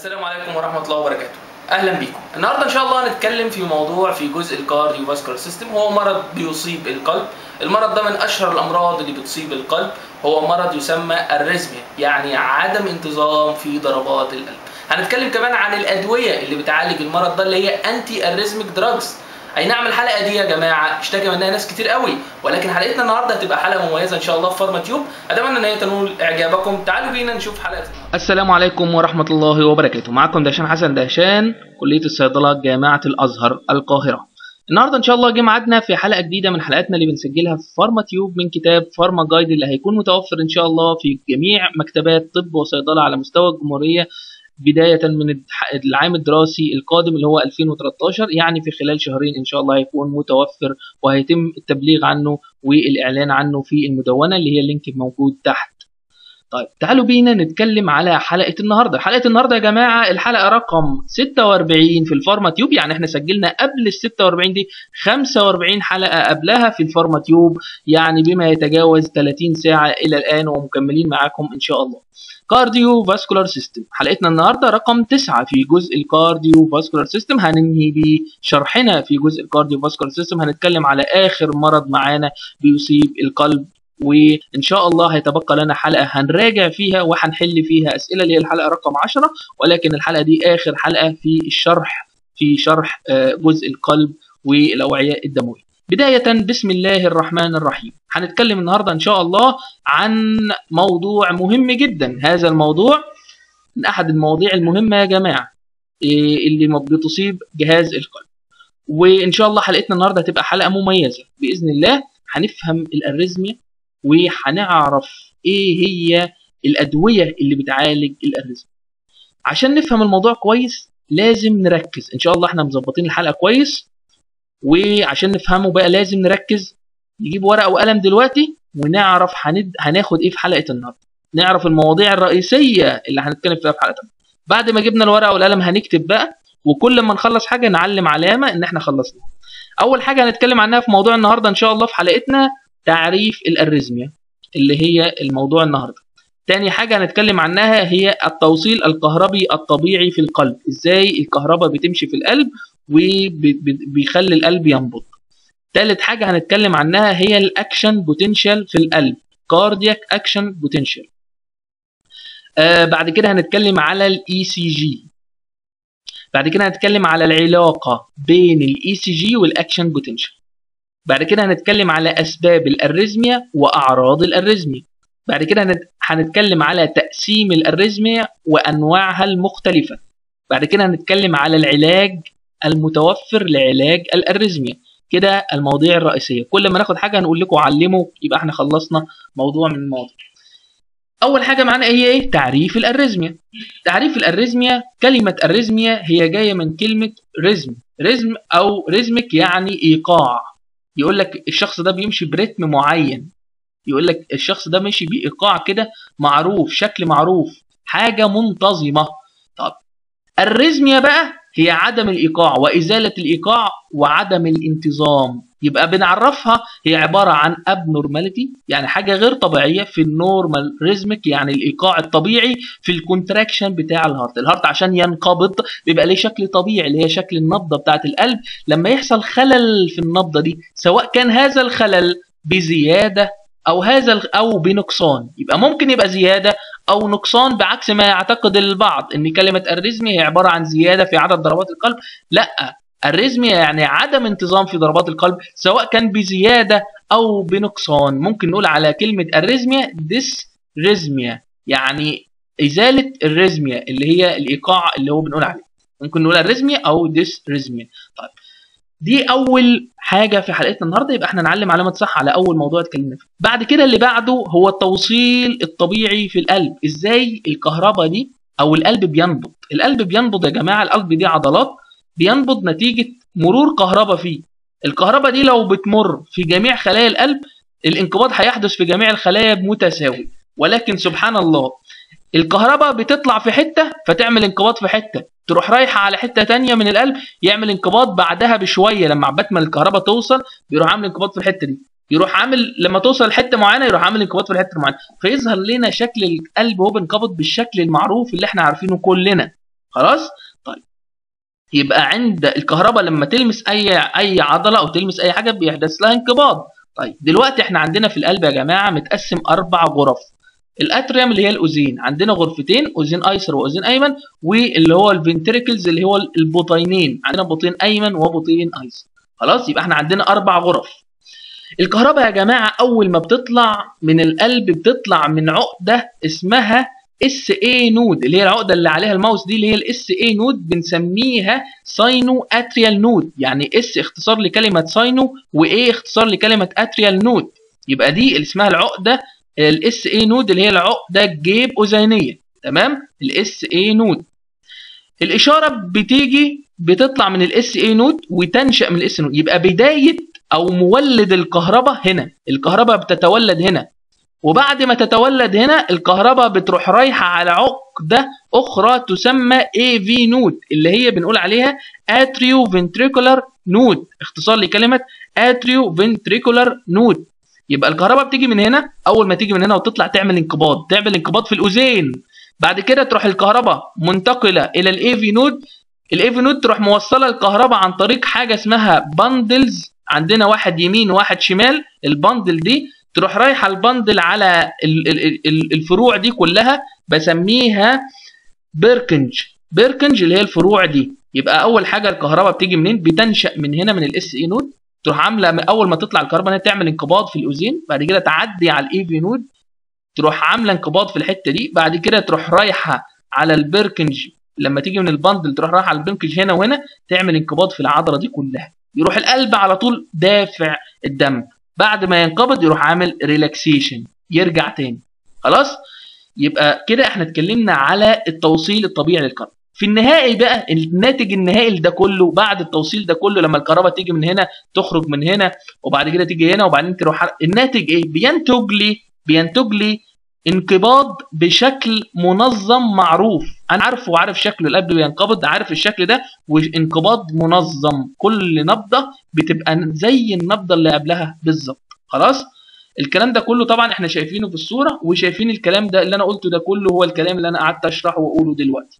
السلام عليكم ورحمة الله وبركاته أهلا بيكم النهاردة إن شاء الله هنتكلم في موضوع في جزء الكارديو فاسكولار سيستم هو مرض بيصيب القلب المرض ده من أشهر الأمراض اللي بتصيب القلب هو مرض يسمى الريزميا يعني عدم انتظام في ضربات القلب هنتكلم كمان عن الأدوية اللي بتعالج المرض ده اللي هي أنتي الريزميك دراجز اي نعم الحلقه دي يا جماعه اشتكى منها ناس كتير قوي ولكن حلقتنا النهارده هتبقى حلقه مميزه ان شاء الله في فارما تيوب اتمنى ان هي تنول اعجابكم تعالوا بينا نشوف حلقه السلام عليكم ورحمه الله وبركاته معكم دهشان حسن دهشان كليه الصيدله جامعه الازهر القاهره النهارده ان شاء الله جه ميعادنا في حلقه جديده من حلقاتنا اللي بنسجلها في فارما تيوب من كتاب فارما جايد اللي هيكون متوفر ان شاء الله في جميع مكتبات طب وصيدله على مستوى الجمهوريه بداية من العام الدراسي القادم اللي هو 2013 يعني في خلال شهرين إن شاء الله هيكون متوفر وهيتم التبليغ عنه والإعلان عنه في المدونة اللي هي اللينك موجود تحت طيب تعالوا بينا نتكلم على حلقة النهاردة حلقة النهاردة يا جماعة الحلقة رقم 46 في الفارما تيوب يعني احنا سجلنا قبل ال 46 دي 45 حلقة قبلها في الفارما تيوب يعني بما يتجاوز 30 ساعة إلى الآن ومكملين معاكم إن شاء الله كارديو فاسكولار سيستم حلقتنا النهارده رقم 9 في جزء الكارديو فاسكولار سيستم هننهي بشرحنا في جزء الكارديو فاسكولار سيستم هنتكلم على اخر مرض معانا بيصيب القلب وان شاء الله هيتبقى لنا حلقه هنراجع فيها وهنحل فيها اسئله اللي هي الحلقه رقم 10 ولكن الحلقه دي اخر حلقه في الشرح في شرح جزء القلب والاوعيه الدمويه بداية بسم الله الرحمن الرحيم هنتكلم النهاردة إن شاء الله عن موضوع مهم جدا هذا الموضوع من أحد المواضيع المهمة يا جماعة اللي بتصيب جهاز القلب وإن شاء الله حلقتنا النهاردة هتبقى حلقة مميزة بإذن الله هنفهم الأريزميا وهنعرف إيه هي الأدوية اللي بتعالج الأريزميا عشان نفهم الموضوع كويس لازم نركز إن شاء الله احنا مظبطين الحلقة كويس وعشان نفهمه بقى لازم نركز نجيب ورقه وقلم دلوقتي ونعرف هند... هناخد ايه في حلقه النهارده نعرف المواضيع الرئيسيه اللي هنتكلم فيها في حلقتنا بعد ما جبنا الورقه والقلم هنكتب بقى وكل ما نخلص حاجه نعلم علامه ان احنا خلصنا اول حاجه هنتكلم عنها في موضوع النهارده ان شاء الله في حلقتنا تعريف الاريزميا اللي هي الموضوع النهارده تاني حاجة هنتكلم عنها هي التوصيل الكهربي الطبيعي في القلب ازاي الكهرباء بتمشي في القلب وبيخلي القلب ينبض تالت حاجة هنتكلم عنها هي الاكشن بوتنشال في القلب كاردياك اكشن بوتنشال آه بعد كده هنتكلم على الاي سي جي بعد كده هنتكلم على العلاقة بين الاي سي جي والاكشن بوتنشال بعد كده هنتكلم على اسباب الاريزميا واعراض الاريزميا بعد كده هنتكلم على تقسيم الاريزميا وانواعها المختلفة بعد كده هنتكلم على العلاج المتوفر لعلاج الاريزميا كده المواضيع الرئيسيه كل ما ناخد حاجه هنقول لكم علموا يبقى احنا خلصنا موضوع من المواضيع اول حاجه معانا هي ايه تعريف الاريزميا تعريف الاريزميا كلمه اريزميا هي جايه من كلمه ريزم ريزم او ريزمك يعني ايقاع يقول لك الشخص ده بيمشي برتم معين يقول لك الشخص ده ماشي بايقاع كده معروف شكل معروف حاجه منتظمه طب الريزميا بقى هي عدم الايقاع وازاله الايقاع وعدم الانتظام يبقى بنعرفها هي عباره عن اب نورماليتي يعني حاجه غير طبيعيه في النورمال ريزمك يعني الايقاع الطبيعي في الكونتراكشن بتاع الهارت الهارت عشان ينقبض بيبقى ليه شكل طبيعي اللي هي شكل النبضه بتاعه القلب لما يحصل خلل في النبضه دي سواء كان هذا الخلل بزياده او هذا او بنقصان يبقى ممكن يبقى زياده او نقصان بعكس ما يعتقد البعض ان كلمه الريزميا هي عباره عن زياده في عدد ضربات القلب لا الريزميا يعني عدم انتظام في ضربات القلب سواء كان بزياده او بنقصان ممكن نقول على كلمه الريزميا ديس ريزميا يعني ازاله الريزميا اللي هي الايقاع اللي هو بنقول عليه ممكن نقول الريزميا او ديس ريزميا طيب دي اول حاجه في حلقتنا النهارده يبقى احنا نعلم علامه صح على اول موضوع اتكلمنا فيه بعد كده اللي بعده هو التوصيل الطبيعي في القلب ازاي الكهرباء دي او القلب بينبض القلب بينبض يا جماعه القلب دي عضلات بينبض نتيجه مرور كهرباء فيه الكهرباء دي لو بتمر في جميع خلايا القلب الانقباض هيحدث في جميع الخلايا بمتساوي ولكن سبحان الله الكهرباء بتطلع في حته فتعمل انقباض في حته تروح رايحه على حته تانية من القلب يعمل انقباض بعدها بشويه لما عبات ما الكهرباء توصل بيروح عامل انقباض في الحته دي يروح عامل لما توصل لحته معينه يروح عامل انقباض في الحته المعينه فيظهر لنا شكل القلب وهو بينقبض بالشكل المعروف اللي احنا عارفينه كلنا خلاص طيب يبقى عند الكهرباء لما تلمس اي اي عضله او تلمس اي حاجه بيحدث لها انقباض طيب دلوقتي احنا عندنا في القلب يا جماعه متقسم اربع غرف الاتريوم اللي هي الاذين عندنا غرفتين اذين ايسر واذين ايمن واللي هو الفنتريكلز اللي هو البطينين عندنا بطين ايمن وبطين ايسر خلاص يبقى احنا عندنا اربع غرف الكهرباء يا جماعه اول ما بتطلع من القلب بتطلع من عقده اسمها اس اي نود اللي هي العقده اللي عليها الماوس دي اللي هي الاس اي نود بنسميها ساينو اتريال نود يعني اس اختصار لكلمه ساينو واي اختصار لكلمه اتريال نود يبقى دي اللي اسمها العقده الاس اي نود اللي هي العقده الجيب اذينيه تمام الاس اي نود الاشاره بتيجي بتطلع من الاس اي نود وتنشا من الاس نود يبقى بدايه او مولد الكهرباء هنا الكهرباء بتتولد هنا وبعد ما تتولد هنا الكهرباء بتروح رايحه على عقده اخرى تسمى اي في نود اللي هي بنقول عليها اتريو فنتريكولار نود اختصار لكلمه اتريو فنتريكولار نود يبقى الكهرباء بتيجي من هنا اول ما تيجي من هنا وتطلع تعمل انقباض تعمل انقباض في الاذين بعد كده تروح الكهرباء منتقله الى الاي في نود الاي في نود تروح موصله الكهرباء عن طريق حاجه اسمها باندلز عندنا واحد يمين وواحد شمال الباندل دي تروح رايحه الباندل على الفروع دي كلها بسميها بيركنج بيركنج اللي هي الفروع دي يبقى اول حاجه الكهرباء بتيجي منين بتنشا من هنا من الاس اي نود تروح عامله اول ما تطلع الكهرباء انها تعمل انقباض في الاذين بعد كده تعدي على الاي في نود تروح عامله انقباض في الحته دي بعد كده تروح رايحه على البيركنج لما تيجي من الباندل تروح رايحه على البيركنج هنا وهنا تعمل انقباض في العضله دي كلها يروح القلب على طول دافع الدم بعد ما ينقبض يروح عامل ريلاكسيشن يرجع تاني خلاص يبقى كده احنا اتكلمنا على التوصيل الطبيعي للكهرباء في النهائي بقى الناتج النهائي ده كله بعد التوصيل ده كله لما الكهرباء تيجي من هنا تخرج من هنا وبعد كده تيجي هنا وبعدين تروح الناتج ايه بينتج لي بينتج لي انقباض بشكل منظم معروف انا عارفه وعارف شكله القلب بينقبض عارف الشكل ده وانقباض منظم كل نبضه بتبقى زي النبضه اللي قبلها بالظبط خلاص الكلام ده كله طبعا احنا شايفينه في الصوره وشايفين الكلام ده اللي انا قلته ده كله هو الكلام اللي انا قعدت اشرحه واقوله دلوقتي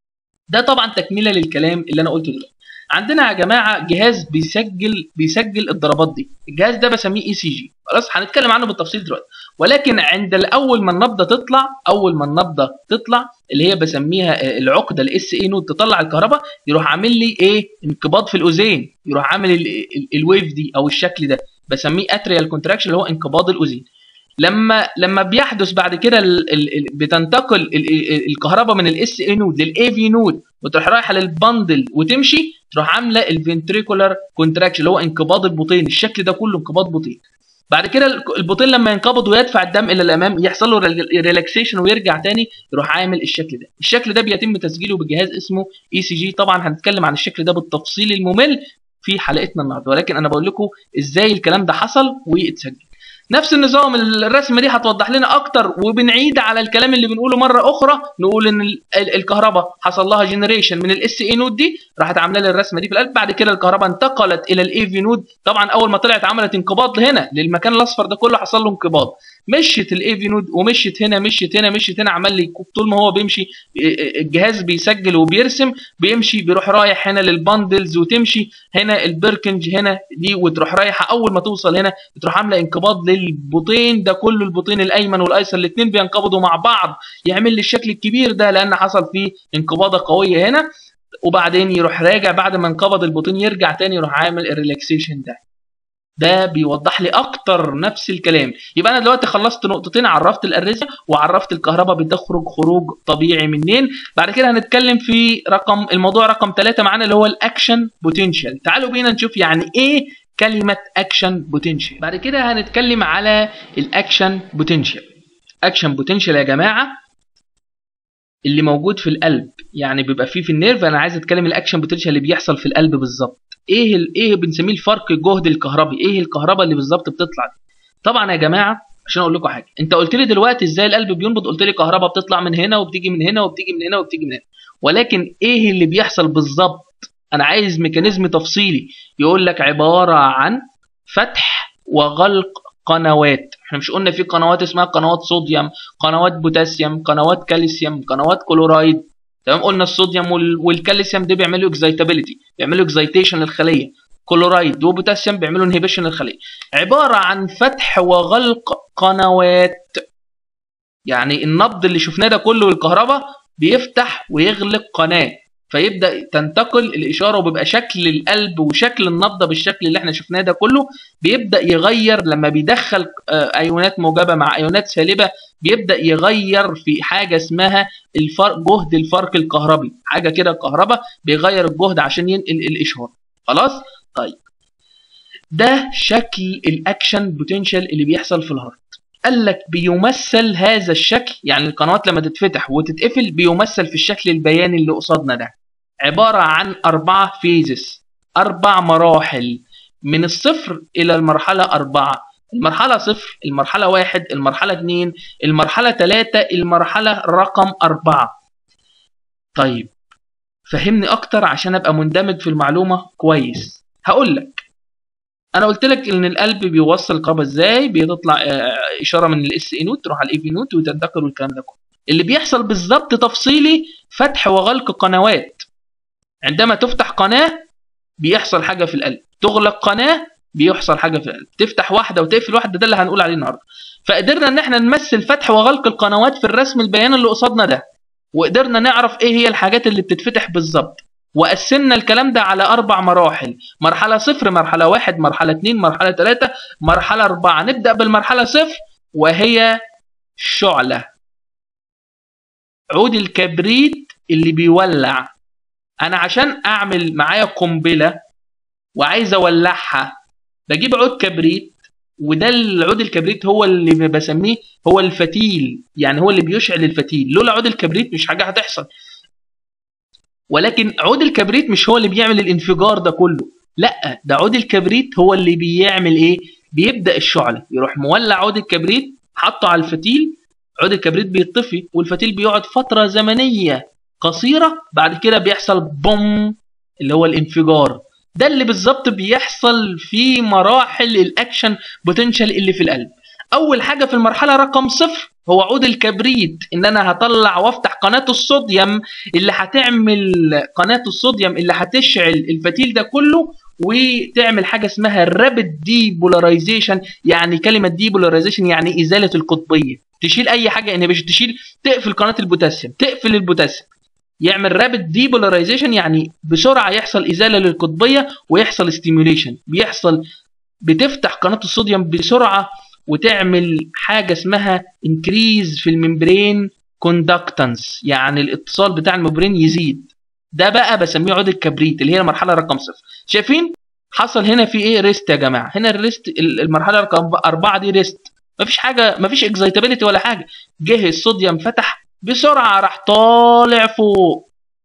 ده طبعا تكمله للكلام اللي انا قلته دلوقتي عندنا يا جماعه جهاز بيسجل بيسجل الضربات دي الجهاز ده بسميه اي سي جي خلاص هنتكلم عنه بالتفصيل دلوقتي ولكن عند الاول ما النبضه تطلع اول ما النبضه تطلع اللي هي بسميها العقده الاس اي نود تطلع الكهرباء يروح عامل لي ايه انقباض في الاذين يروح عامل الويف دي او الشكل ده بسميه اتريال كونتراكشن اللي هو انقباض الاذين لما لما بيحدث بعد كده ال ال بتنتقل ال الكهرباء من الاس اي نود للاي في نود وتروح رايحه للبندل وتمشي تروح عامله الفنتريكولار كونتراكشن اللي هو انقباض البطين الشكل ده كله انقباض بطين بعد كده البطين لما ينقبض ويدفع الدم الى الامام يحصل له ريلاكسيشن ويرجع تاني يروح عامل الشكل ده الشكل ده بيتم تسجيله بجهاز اسمه اي سي جي طبعا هنتكلم عن الشكل ده بالتفصيل الممل في حلقتنا النهارده ولكن انا بقول لكم ازاي الكلام ده حصل واتسجل نفس النظام الرسمه دي هتوضح لنا اكتر وبنعيد على الكلام اللي بنقوله مره اخرى نقول ان الكهرباء حصل لها جنريشن من الاس اي نود دي راحت عامله لي الرسمه دي في القلب بعد كده الكهرباء انتقلت الى الاي في نود طبعا اول ما طلعت عملت انقباض هنا للمكان الاصفر ده كله حصل له انقباض مشيت الاي في نود ومشيت هنا مشيت هنا مشيت هنا عمل لي طول ما هو بيمشي الجهاز بيسجل وبيرسم بيمشي بيروح رايح هنا للباندلز وتمشي هنا البركنج هنا دي وتروح رايحه اول ما توصل هنا بتروح عامله انقباض للبطين ده كله البطين الايمن والايسر الاثنين بينقبضوا مع بعض يعمل لي الشكل الكبير ده لان حصل فيه انقباضه قويه هنا وبعدين يروح راجع بعد ما انقبض البطين يرجع تاني يروح عامل الريلاكسيشن ده ده بيوضح لي اكتر نفس الكلام يبقى انا دلوقتي خلصت نقطتين عرفت الاريزيا وعرفت الكهرباء بتخرج خروج طبيعي منين بعد كده هنتكلم في رقم الموضوع رقم ثلاثة معانا اللي هو الاكشن بوتنشال تعالوا بينا نشوف يعني ايه كلمة اكشن بوتنشال بعد كده هنتكلم على الاكشن بوتنشال اكشن بوتنشال يا جماعة اللي موجود في القلب يعني بيبقى فيه في النيرف انا عايز اتكلم الاكشن بوتنشال اللي بيحصل في القلب بالظبط ايه ال... ايه بنسميه الفرق الجهد الكهربي ايه الكهرباء اللي بالظبط بتطلع دي طبعا يا جماعه عشان اقول لكم حاجه انت قلت لي دلوقتي ازاي القلب بينبض قلت لي كهرباء بتطلع من هنا وبتيجي من هنا وبتيجي من هنا وبتيجي من هنا ولكن ايه اللي بيحصل بالظبط انا عايز ميكانيزم تفصيلي يقول لك عباره عن فتح وغلق قنوات احنا مش قلنا في قنوات اسمها قنوات صوديوم قنوات بوتاسيوم قنوات كالسيوم قنوات كلورايد تمام قلنا الصوديوم وال- والكالسيوم ده بيعملوا اكزايتابيليتي بيعملوا اكزايتيشن للخليه كلورايد وبوتاسيوم بيعملوا انهبيشن للخليه عباره عن فتح وغلق قنوات يعني النبض اللي شفناه ده كله والكهرباء بيفتح ويغلق قناه فيبدا تنتقل الاشاره وبيبقى شكل القلب وشكل النبضه بالشكل اللي احنا شفناه ده كله بيبدا يغير لما بيدخل آه، ايونات موجبه مع ايونات سالبه بيبدا يغير في حاجه اسمها الفرق جهد الفرق الكهربي حاجه كده كهرباء بيغير الجهد عشان ينقل الاشاره خلاص طيب ده شكل الاكشن بوتنشال اللي بيحصل في الهارت قال لك بيمثل هذا الشكل يعني القنوات لما تتفتح وتتقفل بيمثل في الشكل البياني اللي قصادنا ده عبارة عن أربعة فيزز أربع مراحل من الصفر إلى المرحلة أربعة المرحلة صفر المرحلة واحد المرحلة اتنين المرحلة تلاتة المرحلة رقم أربعة طيب فهمني أكتر عشان أبقى مندمج في المعلومة كويس هقول لك انا قلت لك ان القلب بيوصل الكهرباء ازاي بيطلع آه، اشاره من الاس اي نوت تروح على الاي في نوت وتنتقل والكلام ده كله اللي بيحصل بالظبط تفصيلي فتح وغلق قنوات عندما تفتح قناه بيحصل حاجه في القلب تغلق قناه بيحصل حاجه في القلب تفتح واحده وتقفل واحده ده اللي هنقول عليه النهارده فقدرنا ان احنا نمثل فتح وغلق القنوات في الرسم البياني اللي قصادنا ده وقدرنا نعرف ايه هي الحاجات اللي بتتفتح بالظبط وقسمنا الكلام ده على اربع مراحل مرحله صفر مرحله واحد مرحله اتنين مرحله تلاته مرحله اربعه نبدا بالمرحله صفر وهي شعله عود الكبريت اللي بيولع انا عشان اعمل معايا قنبله وعايز اولعها بجيب عود كبريت وده العود الكبريت هو اللي بسميه هو الفتيل يعني هو اللي بيشعل الفتيل لولا عود الكبريت مش حاجه هتحصل ولكن عود الكبريت مش هو اللي بيعمل الانفجار ده كله لا ده عود الكبريت هو اللي بيعمل ايه بيبدا الشعله يروح مولع عود الكبريت حطه على الفتيل عود الكبريت بيطفي والفتيل بيقعد فتره زمنيه قصيره بعد كده بيحصل بوم اللي هو الانفجار ده اللي بالظبط بيحصل في مراحل الاكشن بوتنشال اللي في القلب اول حاجه في المرحله رقم صفر هو عود الكبريت ان انا هطلع وافتح قناه الصوديوم اللي هتعمل قناه الصوديوم اللي هتشعل الفتيل ده كله وتعمل حاجه اسمها رابid ديبولاريزيشن يعني كلمه ديبولاريزيشن يعني ازاله القطبيه تشيل اي حاجه انهبيشن تشيل تقفل قناه البوتاسيوم تقفل البوتاسيوم يعمل رابid ديبولاريزيشن يعني بسرعه يحصل ازاله للقطبيه ويحصل ستيميوليشن بيحصل بتفتح قناه الصوديوم بسرعه وتعمل حاجه اسمها انكريز في الممبرين كوندكتنس يعني الاتصال بتاع الممبرين يزيد ده بقى بسميه عود الكبريت اللي هي المرحله رقم صفر شايفين حصل هنا في ايه ريست يا جماعه هنا الريست المرحله رقم أربعة دي ريست مفيش حاجه مفيش اكزايتابيلتي ولا حاجه جه الصوديوم فتح بسرعه راح طالع فوق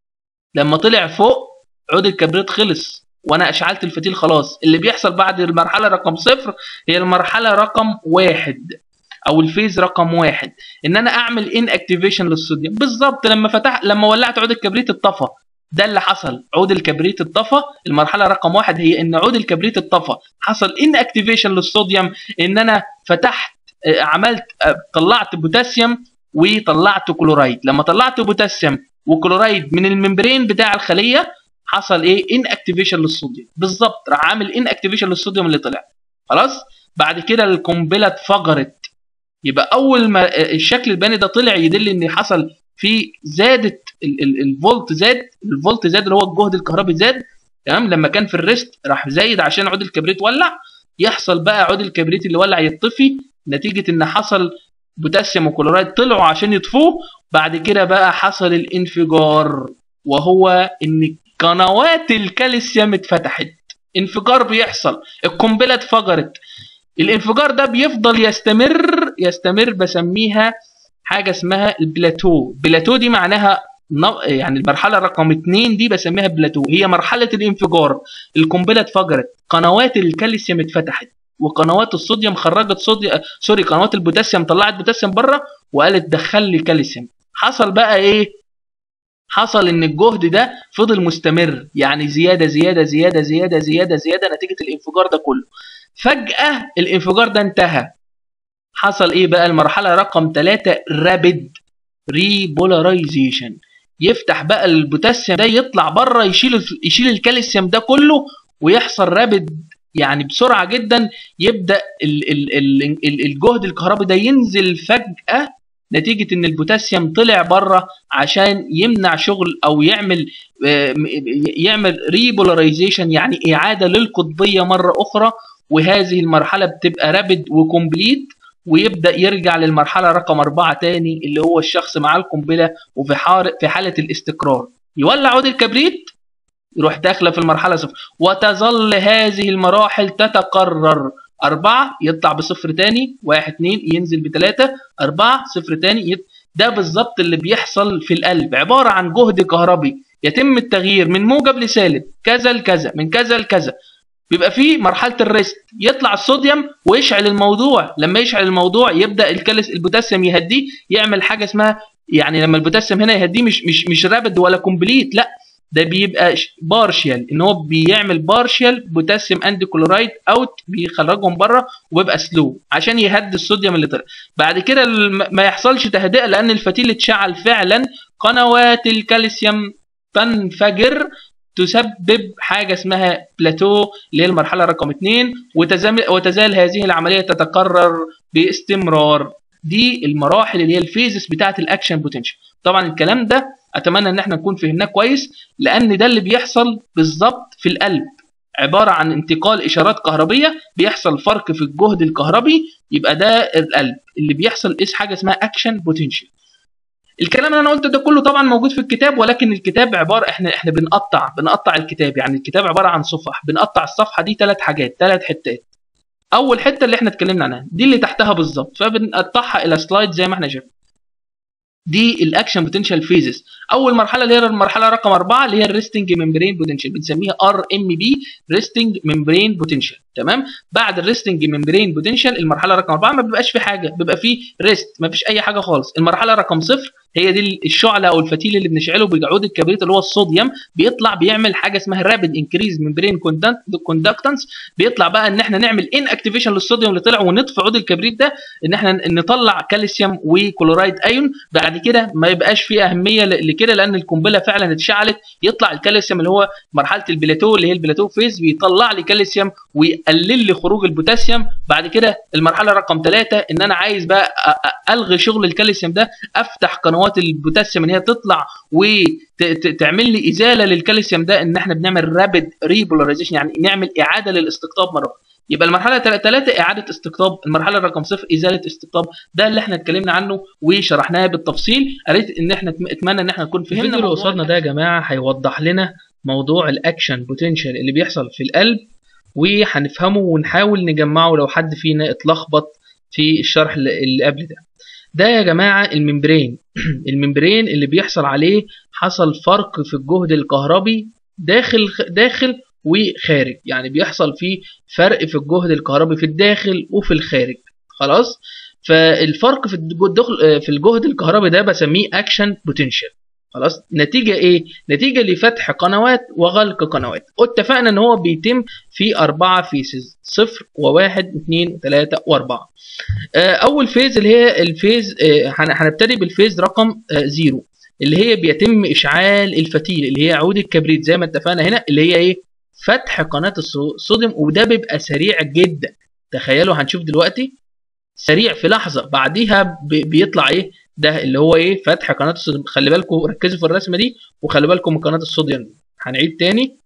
لما طلع فوق عود الكبريت خلص وانا اشعلت الفتيل خلاص اللي بيحصل بعد المرحله رقم صفر هي المرحله رقم واحد او الفيز رقم واحد ان انا اعمل ان اكتيفيشن للصوديوم بالظبط لما فتح لما ولعت عود الكبريت اتطفى ده اللي حصل عود الكبريت اتطفى المرحله رقم واحد هي ان عود الكبريت اتطفى حصل ان اكتيفيشن للصوديوم ان انا فتحت آه، عملت آه، طلعت بوتاسيوم وطلعت كلورايد لما طلعت بوتاسيوم وكلورايد من الممبرين بتاع الخليه حصل ايه ان اكتيفيشن للصوديوم بالظبط راح عامل ان اكتيفيشن للصوديوم اللي طلع خلاص بعد كده القنبله اتفجرت يبقى اول ما الشكل البياني ده طلع يدل ان حصل في زادت ال- ال- الفولت زاد الفولت زاد اللي هو الجهد الكهربي زاد تمام لما كان في الريست راح زايد عشان عود الكبريت ولع يحصل بقى عود الكبريت اللي ولع يطفي نتيجه ان حصل بوتاسيوم وكلورايد طلعوا عشان يطفوه بعد كده بقى حصل الانفجار وهو ان قنوات الكالسيوم اتفتحت انفجار بيحصل القنبله اتفجرت الانفجار ده بيفضل يستمر يستمر بسميها حاجه اسمها البلاتو بلاتو دي معناها نو- يعني المرحله رقم اتنين دي بسميها بلاتو هي مرحله الانفجار القنبله اتفجرت قنوات الكالسيوم اتفتحت وقنوات الصوديوم خرجت صوديوم سوري قنوات البوتاسيوم طلعت بوتاسيوم بره وقالت دخل لي كالسيوم حصل بقى ايه حصل ان الجهد ده فضل مستمر يعني زياده زياده زياده زياده زياده زياده نتيجه الانفجار ده كله فجاه الانفجار ده انتهى حصل ايه بقى المرحله رقم 3 رابيد ريبولاريزيشن يفتح بقى البوتاسيوم ده يطلع بره يشيل يشيل الكالسيوم ده كله ويحصل رابد يعني بسرعه جدا يبدا ال ال ال الجهد الكهربي ده ينزل فجاه نتيجه ان البوتاسيوم طلع بره عشان يمنع شغل او يعمل يعمل ريبولاريزيشن يعني اعاده للقطبيه مره اخرى وهذه المرحله بتبقى رابد وكومبليت ويبدا يرجع للمرحله رقم أربعة تاني اللي هو الشخص معاه القنبله وفي في حاله الاستقرار يولع عود الكبريت يروح داخله في المرحله صفر وتظل هذه المراحل تتكرر أربعة يطلع بصفر تاني واحد اتنين ينزل بتلاتة أربعة صفر تاني يط... ده بالظبط اللي بيحصل في القلب عبارة عن جهد كهربي يتم التغيير من موجب لسالب كذا لكذا من كذا لكذا بيبقى فيه مرحله الريست يطلع الصوديوم ويشعل الموضوع لما يشعل الموضوع يبدا الكالس البوتاسيوم يهديه يعمل حاجه اسمها يعني لما البوتاسيوم هنا يهديه مش مش مش رابد ولا كومبليت لا ده بيبقى بارشيال ان هو بيعمل بارشيال بوتاسيوم اند كلورايد اوت بيخرجهم بره وبيبقى سلو عشان يهدي الصوديوم اللي طلع بعد كده ما يحصلش تهدئه لان الفتيل اتشعل فعلا قنوات الكالسيوم تنفجر تسبب حاجه اسمها بلاتو اللي هي المرحله رقم 2 وتزال هذه العمليه تتكرر باستمرار دي المراحل اللي هي الفيزس بتاعه الاكشن بوتنشال طبعا الكلام ده اتمنى ان احنا نكون فهمناه كويس لان ده اللي بيحصل بالظبط في القلب عباره عن انتقال اشارات كهربيه بيحصل فرق في الجهد الكهربي يبقى ده القلب اللي بيحصل اس حاجه اسمها اكشن بوتنشال الكلام اللي انا قلته ده كله طبعا موجود في الكتاب ولكن الكتاب عباره احنا احنا بنقطع بنقطع الكتاب يعني الكتاب عباره عن صفح بنقطع الصفحه دي ثلاث حاجات ثلاث حتات اول حته اللي احنا اتكلمنا عنها دي اللي تحتها بالظبط فبنقطعها الى سلايد زي ما احنا شايفين دي الاكشن بوتنشال فيزز اول مرحله اللي هي المرحله رقم أربعة اللي هي الريستنج ممبرين بوتنشال بنسميها ار ام بي ريستنج ممبرين بوتنشال تمام بعد الريستنج ممبرين بوتنشال المرحله رقم أربعة ما بيبقاش في حاجه بيبقى في ريست ما فيش اي حاجه خالص المرحله رقم صفر هي دي الشعله او الفتيل اللي بنشعله بعود الكبريت اللي هو الصوديوم بيطلع بيعمل حاجه اسمها رابيد انكريز ممبرين كوندكتنس بيطلع بقى ان احنا نعمل ان اكتيفيشن للصوديوم اللي طلع ونطفي عود الكبريت ده ان احنا نطلع كالسيوم وكلورايد ايون بعد كده ما يبقاش في اهميه لكده لان القنبله فعلا اتشعلت يطلع الكالسيوم اللي هو مرحله البلاتو اللي هي البلاتو فيز بيطلع لي كالسيوم ويقلل لي خروج البوتاسيوم بعد كده المرحله رقم ثلاثة ان انا عايز بقى الغي شغل الكالسيوم ده افتح قنوات البوتاسيوم ان هي تطلع وتعمل لي ازاله للكالسيوم ده ان احنا بنعمل رابيد ريبولاريزيشن يعني نعمل اعاده للاستقطاب مره يبقى المرحله ثلاثة اعاده استقطاب المرحله رقم صفر ازاله استقطاب ده اللي احنا اتكلمنا عنه وشرحناه بالتفصيل قريت ان احنا اتمنى ان احنا نكون فهمنا الفيديو اللي قصادنا ده يا جماعه هيوضح لنا موضوع الاكشن بوتنشال اللي بيحصل في القلب وهنفهمه ونحاول نجمعه لو حد فينا اتلخبط في الشرح اللي قبل ده ده يا جماعة الممبرين الممبرين اللي بيحصل عليه حصل فرق في الجهد الكهربي داخل داخل وخارج يعني بيحصل فيه فرق في الجهد الكهربي في الداخل وفي الخارج خلاص فالفرق في الجهد في الجهد الكهربي ده بسميه اكشن بوتنشال خلاص نتيجه ايه نتيجه لفتح قنوات وغلق قنوات اتفقنا ان هو بيتم في اربعه فيسز صفر وواحد اثنين وثلاثه واربعه اول فيز اللي هي الفيز هنبتدي بالفيز رقم زيرو اللي هي بيتم اشعال الفتيل اللي هي عود الكبريت زي ما اتفقنا هنا اللي هي ايه فتح قناه الصوديوم وده بيبقى سريع جدا تخيلوا هنشوف دلوقتي سريع في لحظه بعديها بيطلع ايه ده اللي هو ايه فتح قناه الصوديوم خلي بالكم ركزوا في الرسمه دي وخلي بالكم من قناه الصوديوم دي هنعيد تاني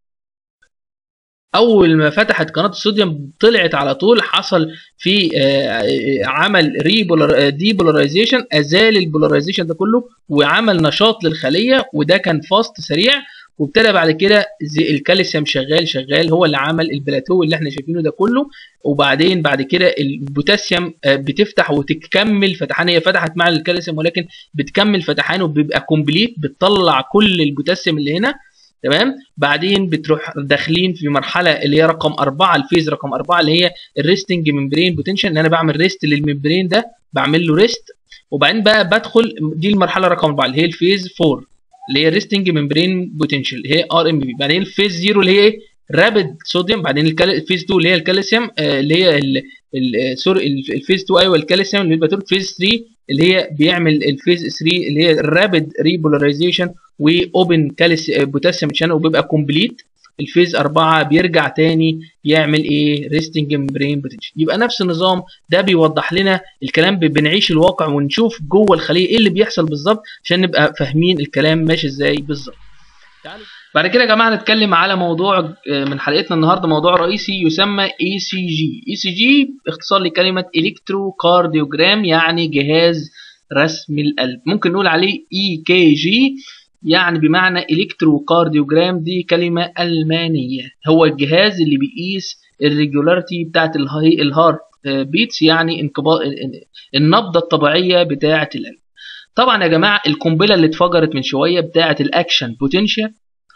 اول ما فتحت قناه الصوديوم طلعت على طول حصل في عمل ديبولاريزيشن ازال البولاريزيشن ده كله وعمل نشاط للخليه وده كان فاست سريع وابتدى بعد كده الكالسيوم شغال شغال هو اللي عمل البلاتو اللي احنا شايفينه ده كله وبعدين بعد كده البوتاسيوم بتفتح وتكمل فتحان هي فتحت مع الكالسيوم ولكن بتكمل فتحان وبيبقى كومبليت بتطلع كل البوتاسيوم اللي هنا تمام بعدين بتروح داخلين في مرحله اللي هي رقم أربعة الفيز رقم أربعة اللي هي الريستنج ممبرين بوتنشال ان انا بعمل ريست للممبرين ده بعمل له ريست وبعدين بقى بدخل دي المرحله رقم أربعة اللي هي الفيز 4 اللي هي ريستنج ممبرين بوتنشال اللي هي ار ام بي بعدين الفيز 0 اللي هي ايه رابد صوديوم بعدين الفيز 2 اللي هي الكالسيوم اللي هي سوري الفيز 2 ايوه الكالسيوم اللي بيبقى فيز 3 اللي هي بيعمل الفيز 3 اللي هي الرابid ريبولاريزيشن واوبن بوتاسيوم شانل وبيبقى كومبليت الفيز 4 بيرجع تاني يعمل ايه ريستنج ممبرين بوتنشال يبقى نفس النظام ده بيوضح لنا الكلام بنعيش الواقع ونشوف جوه الخليه ايه اللي بيحصل بالظبط عشان نبقى فاهمين الكلام ماشي ازاي بالظبط بعد كده يا جماعه نتكلم على موضوع من حلقتنا النهارده موضوع رئيسي يسمى اي سي جي اي سي جي اختصار لكلمه الكترو كارديوجرام يعني جهاز رسم القلب ممكن نقول عليه اي كي جي يعني بمعنى الكتروكارديوجرام دي كلمة ألمانية هو الجهاز اللي بيقيس الريجولاريتي بتاعت الهارت بيتس يعني انقباض النبضة الطبيعية بتاعة القلب طبعا يا جماعة القنبلة اللي اتفجرت من شوية بتاعة الأكشن بوتنشال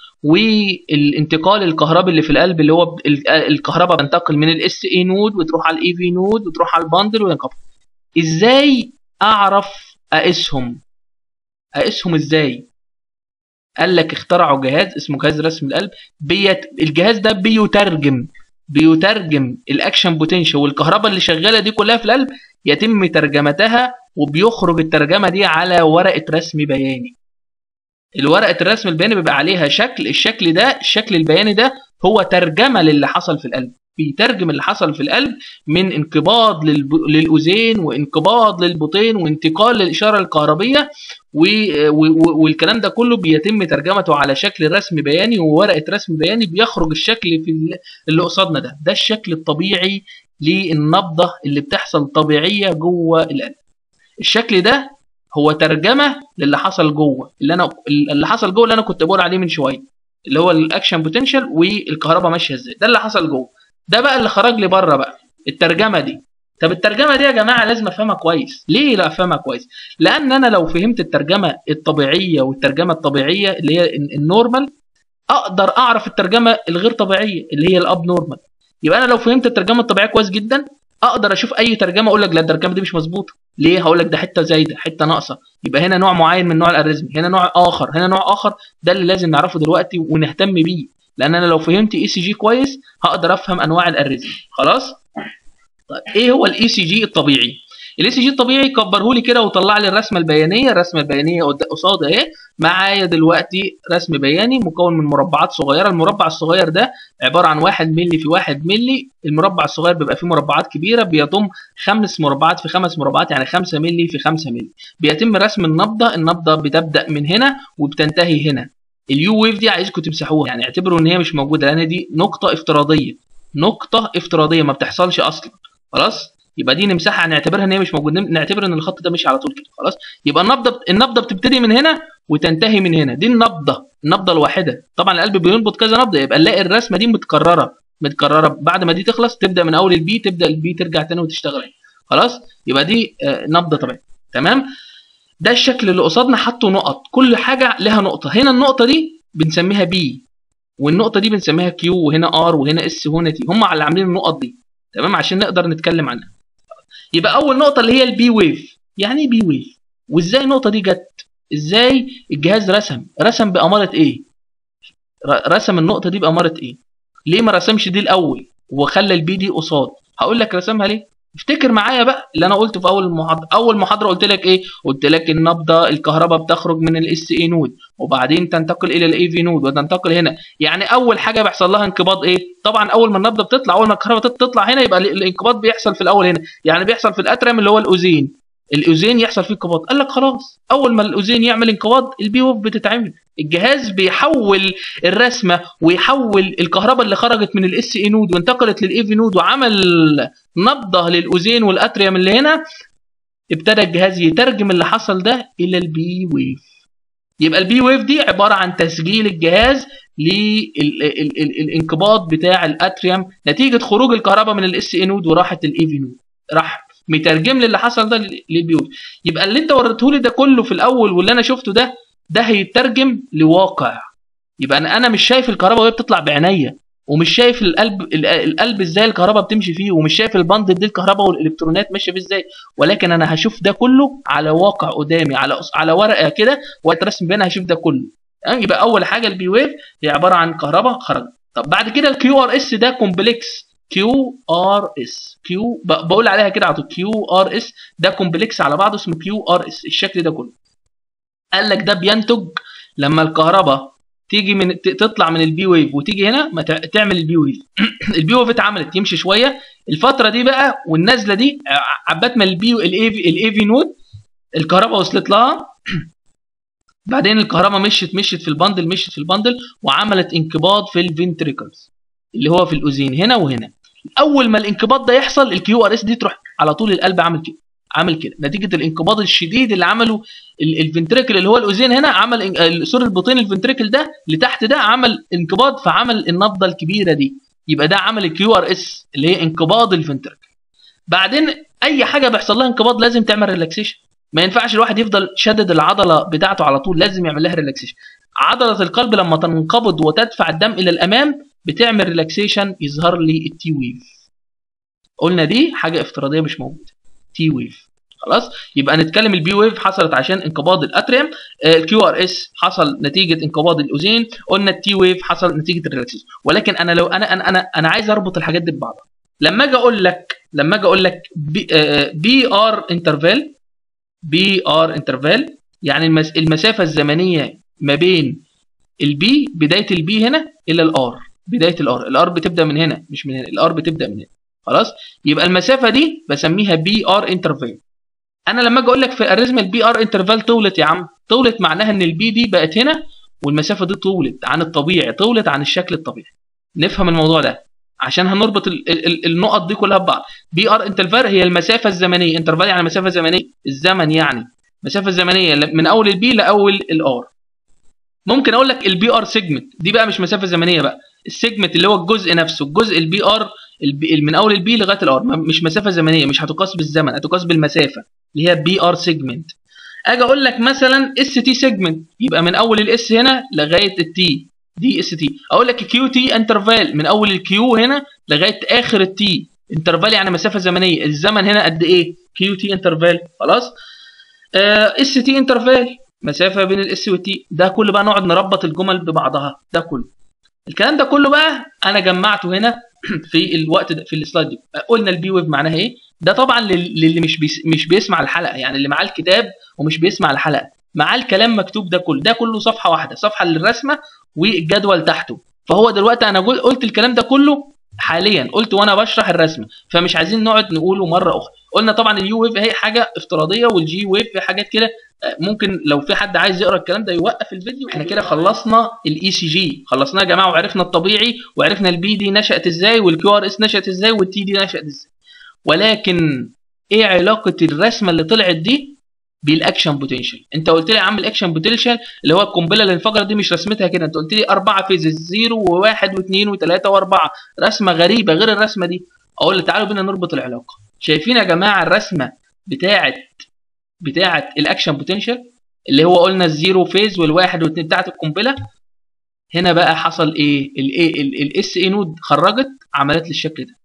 والانتقال الكهربي اللي في القلب اللي هو الكهرباء بتنتقل من الاس اي نود وتروح على الاي في نود وتروح على الباندل وينقبض ازاي اعرف اقيسهم اقيسهم ازاي قال لك اخترعوا جهاز اسمه جهاز رسم القلب بيت الجهاز ده بيترجم بيترجم الاكشن بوتنشال والكهرباء اللي شغاله دي كلها في القلب يتم ترجمتها وبيخرج الترجمه دي على ورقه رسم بياني الورقه الرسم البياني بيبقى عليها شكل الشكل ده الشكل البياني ده هو ترجمه للي حصل في القلب بيترجم اللي حصل في القلب من انقباض للب... للاذين وانقباض للبطين وانتقال للاشاره الكهربيه و... و... والكلام ده كله بيتم ترجمته على شكل رسم بياني وورقه رسم بياني بيخرج الشكل في اللي قصادنا ده ده الشكل الطبيعي للنبضه اللي بتحصل طبيعيه جوه القلب الشكل ده هو ترجمه للي حصل جوه اللي انا اللي حصل جوه اللي انا كنت بقول عليه من شويه اللي هو الاكشن بوتنشال والكهرباء ماشيه ازاي ده اللي حصل جوه ده بقى اللي خرج لي بره بقى الترجمه دي طب الترجمه دي يا جماعه لازم افهمها كويس ليه لا افهمها كويس لان انا لو فهمت الترجمه الطبيعيه والترجمه الطبيعيه اللي هي النورمال اقدر اعرف الترجمه الغير طبيعيه اللي هي الاب نورمال يبقى انا لو فهمت الترجمه الطبيعيه كويس جدا اقدر اشوف اي ترجمه اقول لك لا الترجمه دي مش مظبوطه ليه هقول لك ده حته زايده حته ناقصه يبقى هنا نوع معين من نوع الاريزم هنا نوع اخر هنا نوع اخر ده اللي لازم نعرفه دلوقتي ونهتم بيه لان انا لو فهمت اي سي جي كويس هقدر افهم انواع الاريزم خلاص طيب ايه هو الاي سي جي الطبيعي الاي سي جي الطبيعي كبره لي كده وطلع لي الرسمه البيانيه الرسمه البيانيه قصاد اهي معايا دلوقتي رسم بياني مكون من مربعات صغيره المربع الصغير ده عباره عن 1 مللي في 1 مللي المربع الصغير بيبقى فيه مربعات كبيره بيضم خمس مربعات في خمس مربعات يعني 5 مللي في 5 مللي بيتم رسم النبضه النبضه بتبدا من هنا وبتنتهي هنا اليو ويف دي عايزكم تمسحوها يعني اعتبروا ان هي مش موجوده لان دي نقطه افتراضيه نقطه افتراضيه ما بتحصلش اصلا خلاص يبقى دي نمسحها نعتبرها ان هي مش موجوده نعتبر ان الخط ده ماشي على طول كده خلاص يبقى النبضه النبضه بتبتدي من هنا وتنتهي من هنا دي النبضه النبضه الواحده طبعا القلب بينبض كذا نبضه يبقى نلاقي الرسمه دي متكرره متكرره بعد ما دي تخلص تبدا من اول البي تبدا البي ترجع تاني وتشتغل خلاص يبقى دي نبضه طبيعيه تمام ده الشكل اللي قصادنا حطوا نقط كل حاجه لها نقطه هنا النقطه دي بنسميها بي والنقطه دي بنسميها كيو وهنا ار وهنا اس وهنا تي هم اللي عاملين النقط دي تمام عشان نقدر نتكلم عنها يبقى اول نقطه اللي هي البي ويف يعني ايه بي ويف وازاي النقطه دي جت ازاي الجهاز رسم رسم باماره ايه رسم النقطه دي باماره ايه ليه ما رسمش دي الاول وخلى البي دي قصاد هقول لك رسمها ليه افتكر معايا بقى اللي انا قلته في اول المحاضره اول محاضره قلت لك ايه قلت لك النبضه الكهرباء بتخرج من الاس اي نود وبعدين تنتقل الى الاي في نود وتنتقل هنا يعني اول حاجه بيحصل لها انقباض ايه طبعا اول ما النبضه بتطلع اول ما الكهرباء تطلع هنا يبقى الانقباض بيحصل في الاول هنا يعني بيحصل في الاترم اللي هو الاوزين الاوزين يحصل فيه انقباض قال لك خلاص اول ما الاوزين يعمل انقباض البي ويف بتتعمل الجهاز بيحول الرسمه ويحول الكهرباء اللي خرجت من الاس اي نود وانتقلت للاي في نود وعمل نبضه للاوزين والاتريوم اللي هنا ابتدى الجهاز يترجم اللي حصل ده الى البي ويف يبقى البي ويف دي عباره عن تسجيل الجهاز للانقباض بتاع الاتريوم نتيجه خروج الكهرباء من الاس اي نود وراحت الاي في نود راح مترجم لي اللي حصل ده للبي ويف يبقى اللي انت وريته لي ده كله في الاول واللي انا شفته ده ده هيترجم لواقع يبقى انا انا مش شايف الكهرباء وهي بتطلع بعينيا ومش شايف القلب القلب ازاي الكهرباء بتمشي فيه ومش شايف البند دي الكهرباء والالكترونات ماشيه فيه ازاي ولكن انا هشوف ده كله على واقع قدامي على على ورقه كده واترسم بينها هشوف ده كله يبقى اول حاجه البي ويف هي عباره عن كهرباء خرجت طب بعد كده الكيو ار اس ده كومبلكس كيو ار اس كيو بقول عليها كده على طول كيو ار اس ده كومبلكس على بعضه اسمه كيو ار اس الشكل ده كله قال لك ده بينتج لما الكهرباء تيجي من ت- تطلع من البي ويف وتيجي هنا ما تع- تعمل البي ويف البي ويف اتعملت يمشي شويه الفتره دي بقى والنازله دي ع- عبات ما البي الاي في الاي في نود الكهرباء وصلت لها بعدين الكهرباء مشت مشت في البندل مشت في البندل وعملت انقباض في الفنتريكلز اللي هو في الاذين هنا وهنا اول ما الانقباض ده يحصل الكيو ار اس دي تروح على طول القلب عامل كده عامل كده نتيجه الانقباض الشديد اللي عمله ال- الفنتريكل اللي هو الاذين هنا عمل إن- ال- سور البطين الفنتريكل ده اللي تحت ده عمل انقباض فعمل النبضه الكبيره دي يبقى ده عمل الكيو ار اس اللي هي انقباض الفنتريكل بعدين اي حاجه بيحصل لها انقباض لازم تعمل ريلاكسيشن ما ينفعش الواحد يفضل شدد العضله بتاعته على طول لازم يعمل لها ريلاكسيشن عضله القلب لما تنقبض وتدفع الدم الى الامام بتعمل ريلاكسيشن يظهر لي التي ويف قلنا دي حاجه افتراضيه مش موجوده تي ويف خلاص يبقى نتكلم البي ويف حصلت عشان انقباض الاتريم الكيو ار اس حصل نتيجه انقباض الاذين قلنا التي ويف حصل نتيجه الريلاكسيشن ولكن انا لو انا انا انا, أنا عايز اربط الحاجات دي ببعضها لما اجي اقول لك لما اجي اقول لك بي, بي ار انترفال بي ار انترفال يعني المس المسافه الزمنيه ما بين البي بدايه البي هنا الى الار بدايه الار الار بتبدا من هنا مش من هنا الار بتبدا من هنا خلاص يبقى المسافه دي بسميها بي ار انترفال انا لما اجي اقول لك في الريزم البي ار انترفال طولت يا عم طولت معناها ان البي دي بقت هنا والمسافه دي طولت عن الطبيعي طولت عن الشكل الطبيعي نفهم الموضوع ده عشان هنربط ال ال النقط دي كلها ببعض بي ار انترفال هي المسافه الزمنيه انترفال يعني مسافه زمنيه الزمن يعني مسافه الزمنيه من اول البي لاول الار ممكن اقول لك البي ار سيجمنت دي بقى مش مسافه زمنيه بقى السيجمنت اللي هو الجزء نفسه الجزء البي ار من اول البي لغايه الار مش مسافه زمنيه مش هتقاس بالزمن هتقاس بالمسافه اللي هي بي ار سيجمنت اجي اقول لك مثلا اس تي سيجمنت يبقى من اول الاس هنا لغايه التي دي اس تي اقول لك كيو تي انترفال من اول الكيو هنا لغايه اخر التي انترفال يعني مسافه زمنيه الزمن هنا قد ايه كيو تي انترفال خلاص اس تي انترفال مسافه بين الاس والتي ده كله بقى نقعد نربط الجمل ببعضها ده كله الكلام ده كله بقى انا جمعته هنا في الوقت ده في السلايد دي قلنا البي ويف معناها ايه ده طبعا للي مش بيس مش بيسمع الحلقه يعني اللي معاه الكتاب ومش بيسمع الحلقه معاه الكلام مكتوب ده كله ده كله صفحه واحده صفحه للرسمه والجدول تحته فهو دلوقتي انا قلت الكلام ده كله حاليا قلت وانا بشرح الرسمه فمش عايزين نقعد نقوله مره اخرى قلنا طبعا اليو ويف هي حاجه افتراضيه والجي ويف في حاجات كده ممكن لو في حد عايز يقرا الكلام ده يوقف الفيديو احنا كده خلصنا الاي سي جي خلصناه يا جماعه وعرفنا الطبيعي وعرفنا البي دي نشات ازاي والكيو ار اس نشات ازاي والتي دي نشات ازاي ولكن ايه علاقه الرسمه اللي طلعت دي بالاكشن بوتنشال انت قلت لي يا عم الاكشن بوتنشال اللي هو القنبله اللي انفجرت دي مش رسمتها كده انت قلت لي اربعه فيزز زيرو وواحد واثنين وثلاثه واربعه رسمه غريبه غير الرسمه دي اقول لك تعالوا بينا نربط العلاقه شايفين يا جماعه الرسمه بتاعه بتاعه الاكشن بوتنشال اللي هو قلنا الزيرو فيز والواحد واثنين بتاعه القنبله هنا بقى حصل ايه الايه الاس اي نود خرجت عملت لي الشكل ده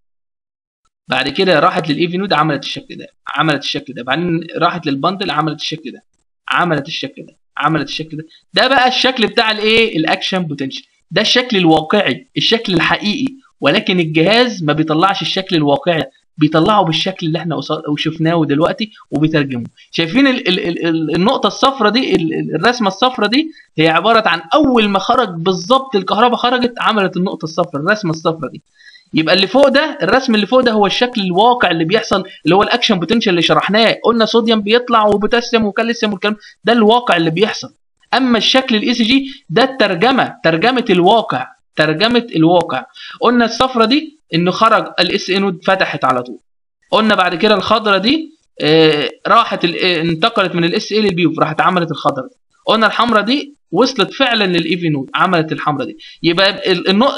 بعد كده راحت للاي في نود عملت الشكل ده عملت الشكل ده بعدين راحت للبندل عملت الشكل ده عملت الشكل ده عملت الشكل ده ده بقى الشكل بتاع الايه الاكشن بوتنشال ده الشكل الواقعي الشكل الحقيقي ولكن الجهاز ما بيطلعش الشكل الواقعي بيطلعه بالشكل اللي احنا شفناه دلوقتي وبيترجمه شايفين ال ال ال النقطه الصفراء دي الرسمه الصفراء دي هي عباره عن اول ما خرج بالظبط الكهرباء خرجت عملت النقطه الصفراء الرسمه الصفراء دي يبقى اللي فوق ده الرسم اللي فوق ده هو الشكل الواقع اللي بيحصل اللي هو الاكشن بوتنشال اللي شرحناه قلنا صوديوم بيطلع وبوتاسيوم وكالسيوم والكلام ده الواقع اللي بيحصل اما الشكل الاي سي جي ده الترجمه ترجمه الواقع ترجمه الواقع قلنا الصفرة دي انه خرج الاس ان نود فتحت على طول قلنا بعد كده الخضره دي آه راحت انتقلت من الاس اي للبي راحت عملت الخضره دي قلنا الحمراء دي وصلت فعلا للايفي نود عملت الحمراء دي يبقى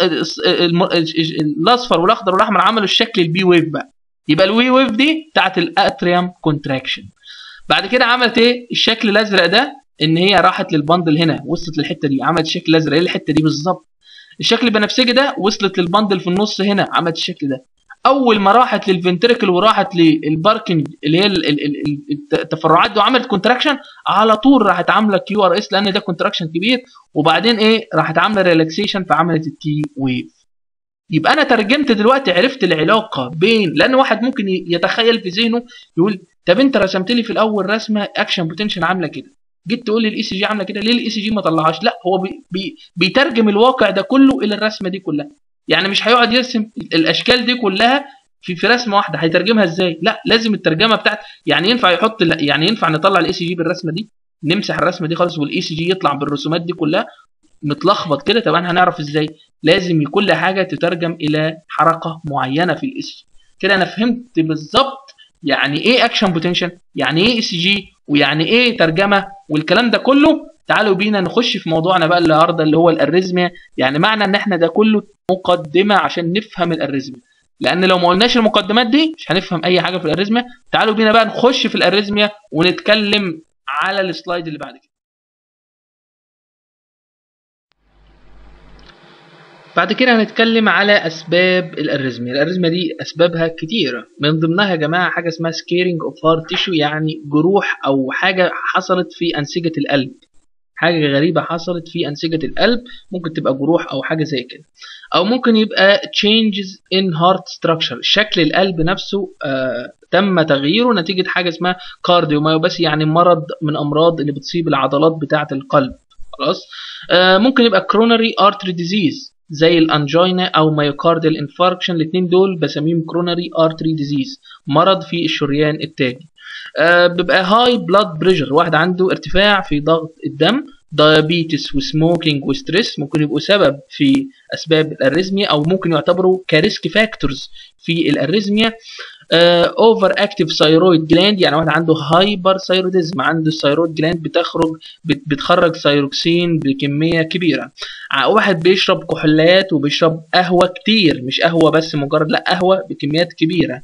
الاصفر والاخضر والاحمر عملوا الشكل البي ويف بقى يبقى الوي ويف دي بتاعت الاتريوم كونتراكشن بعد كده عملت ايه الشكل الازرق ده ان هي راحت للبندل هنا وصلت للحته دي عملت الشكل الازرق ايه الحته دي بالظبط الشكل البنفسجي ده وصلت للبندل في النص هنا عملت الشكل ده اول ما راحت للفنتريكل وراحت للباركنج اللي هي التفرعات دي وعملت كونتراكشن على طول راحت عامله كيو ار اس لان ده كونتراكشن كبير وبعدين ايه راحت عامله ريلاكسيشن فعملت التي ويف يبقى انا ترجمت دلوقتي عرفت العلاقه بين لان واحد ممكن ي- يتخيل في ذهنه يقول طب انت رسمت لي في الاول رسمه اكشن بوتنشال عامله كده جيت تقول لي الاي سي جي عامله كده ليه الاي سي جي ما طلعهاش لا هو بي بي بيترجم الواقع ده كله الى الرسمه دي كلها يعني مش هيقعد يرسم الاشكال دي كلها في في رسمه واحده هيترجمها ازاي لا لازم الترجمه بتاعت يعني ينفع يحط يعني ينفع نطلع الاي سي جي بالرسمه دي نمسح الرسمه دي خالص والاي سي جي يطلع بالرسومات دي كلها متلخبط كده طب احنا هنعرف ازاي لازم كل حاجه تترجم الى حركه معينه في الاس كده انا فهمت بالظبط يعني ايه اكشن بوتنشال يعني ايه اس جي ويعني ايه ترجمه والكلام ده كله تعالوا بينا نخش في موضوعنا بقى النهارده اللي هو الاريزميا يعني معنى ان احنا ده كله مقدمه عشان نفهم الاريزميا لان لو ما قلناش المقدمات دي مش هنفهم اي حاجه في الاريزميا تعالوا بينا بقى نخش في الاريزميا ونتكلم على السلايد اللي بعد كده بعد كده هنتكلم على اسباب الاريزميا الاريزميا دي اسبابها كتيره من ضمنها يا جماعه حاجه اسمها سكيرنج اوف هارت تيشو يعني جروح او حاجه حصلت في انسجه القلب حاجه غريبه حصلت في انسجه القلب ممكن تبقى جروح او حاجه زي كده او ممكن يبقى changes in heart structure شكل القلب نفسه آه تم تغييره نتيجه حاجه اسمها كارديوميوباثي يعني مرض من امراض اللي بتصيب العضلات بتاعه القلب خلاص آه ممكن يبقى coronary artery disease زي الانجينا او مايوكارديال انفاركشن الاثنين دول بسميهم كروناري ارتري ديزيز مرض في الشريان التاجي آه بيبقى هاي بلاد بريشر واحد عنده ارتفاع في ضغط الدم دايابيتس وسموكينج وستريس ممكن يبقوا سبب في اسباب الاريزميا او ممكن يعتبروا كريسك فاكتورز في الاريزميا اوفر اكتيف ثايرويد جلاند يعني واحد عنده هايبر ثايروديزم عنده الثايرويد جلاند بتخرج بت بتخرج ثايروكسين بكميه كبيره واحد بيشرب كحولات وبيشرب قهوه كتير مش قهوه بس مجرد لا قهوه بكميات كبيره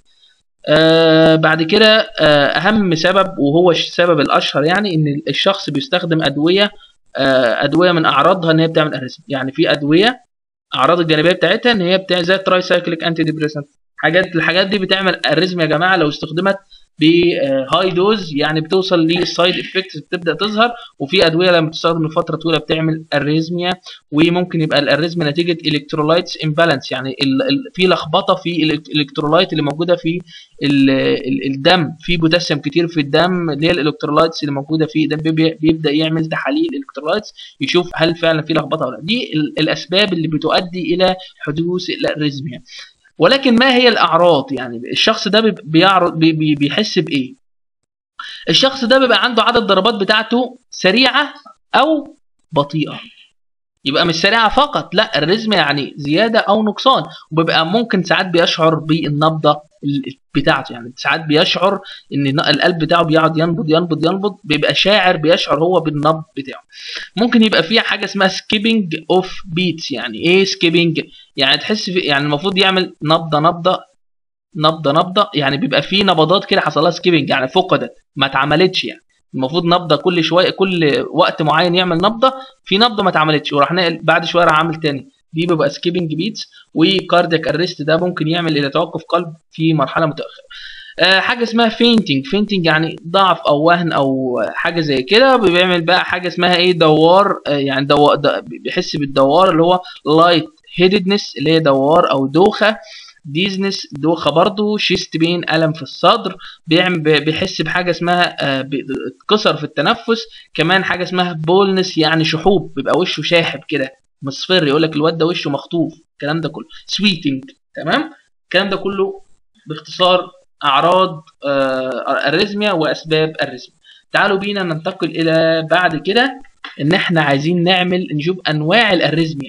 آه بعد كده آه اهم سبب وهو السبب الاشهر يعني ان الشخص بيستخدم ادويه آه ادويه من اعراضها ان هي بتعمل اريزم يعني في ادويه اعراض الجانبيه بتاعتها ان هي بتاع زي التراي سايكليك انتي ديبريسنت حاجات الحاجات دي بتعمل اريزم يا جماعه لو استخدمت بهاي دوز يعني بتوصل للسايد افكتس بتبدا تظهر وفي ادويه لما بتستخدم لفتره طويله بتعمل اريزميا وممكن يبقى الاريزميا نتيجه الكترولايتس امبالانس يعني ال ال في لخبطه في الالكترولايت اللي موجوده في ال ال الدم في بوتاسيوم كتير في الدم اللي هي الالكترولايتس اللي موجوده في الدم بيبدا يعمل تحاليل الالكترولايتس يشوف هل فعلا في لخبطه ولا لا دي الاسباب اللي بتؤدي الى حدوث الاريزميا ولكن ما هي الاعراض يعني الشخص ده بيعرض بي بيحس بايه الشخص ده بيبقى عنده عدد ضربات بتاعته سريعه او بطيئه يبقى مش سريعه فقط لا الرزم يعني زياده او نقصان وبيبقى ممكن ساعات بيشعر بالنبضه بتاعته يعني ساعات بيشعر ان القلب بتاعه بيقعد ينبض ينبض ينبض بيبقى شاعر بيشعر هو بالنبض بتاعه ممكن يبقى فيها حاجه اسمها سكيبنج اوف بيتس يعني ايه سكيبنج يعني تحس في يعني المفروض يعمل نبضه نبضه نبضه نبضه يعني بيبقى فيه نبضات كده حصلها سكيبنج يعني فقدت ما اتعملتش يعني المفروض نبضه كل شويه كل وقت معين يعمل نبضه في نبضه ما اتعملتش وراح نقل بعد شويه راح عامل تاني دي بيبقى سكيبنج بيتس وكاردياك ارست ده ممكن يعمل الى توقف قلب في مرحله متاخره أه حاجه اسمها فينتنج فينتنج يعني ضعف او وهن او حاجه زي كده بيعمل بقى حاجه اسمها ايه دوار أه يعني دوار بيحس بالدوار اللي هو لايت هيدنس اللي هي دوار او دوخه ديزنس دوخه برضه شيست بين الم في الصدر بيعمل بيحس بحاجه اسمها اتكسر في التنفس كمان حاجه اسمها بولنس يعني شحوب بيبقى وشه شاحب كده مصفر يقول لك الواد ده وشه مخطوف الكلام ده كله سويتنج تمام الكلام ده كله باختصار اعراض الريزميا واسباب الريزميا تعالوا بينا ننتقل الى بعد كده ان احنا عايزين نعمل نشوف انواع الاريزميا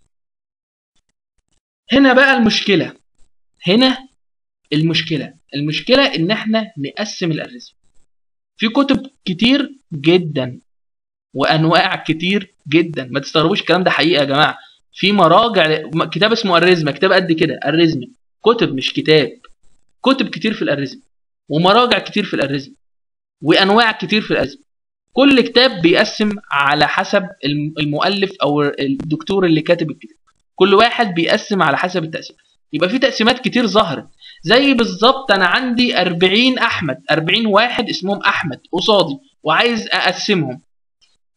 هنا بقى المشكله هنا المشكله المشكله ان احنا نقسم الاريزم في كتب كتير جدا وانواع كتير جدا ما تستغربوش الكلام ده حقيقه يا جماعه في مراجع كتاب اسمه الريزما كتاب قد كده الريزما كتب مش كتاب كتب كتير في الاريزم ومراجع كتير في الاريزم وانواع كتير في الاريزم كل كتاب بيقسم على حسب المؤلف او الدكتور اللي كاتب الكتاب كل واحد بيقسم على حسب التقسيم يبقى في تقسيمات كتير ظهرت زي بالظبط انا عندي 40 احمد 40 واحد اسمهم احمد قصادي وعايز اقسمهم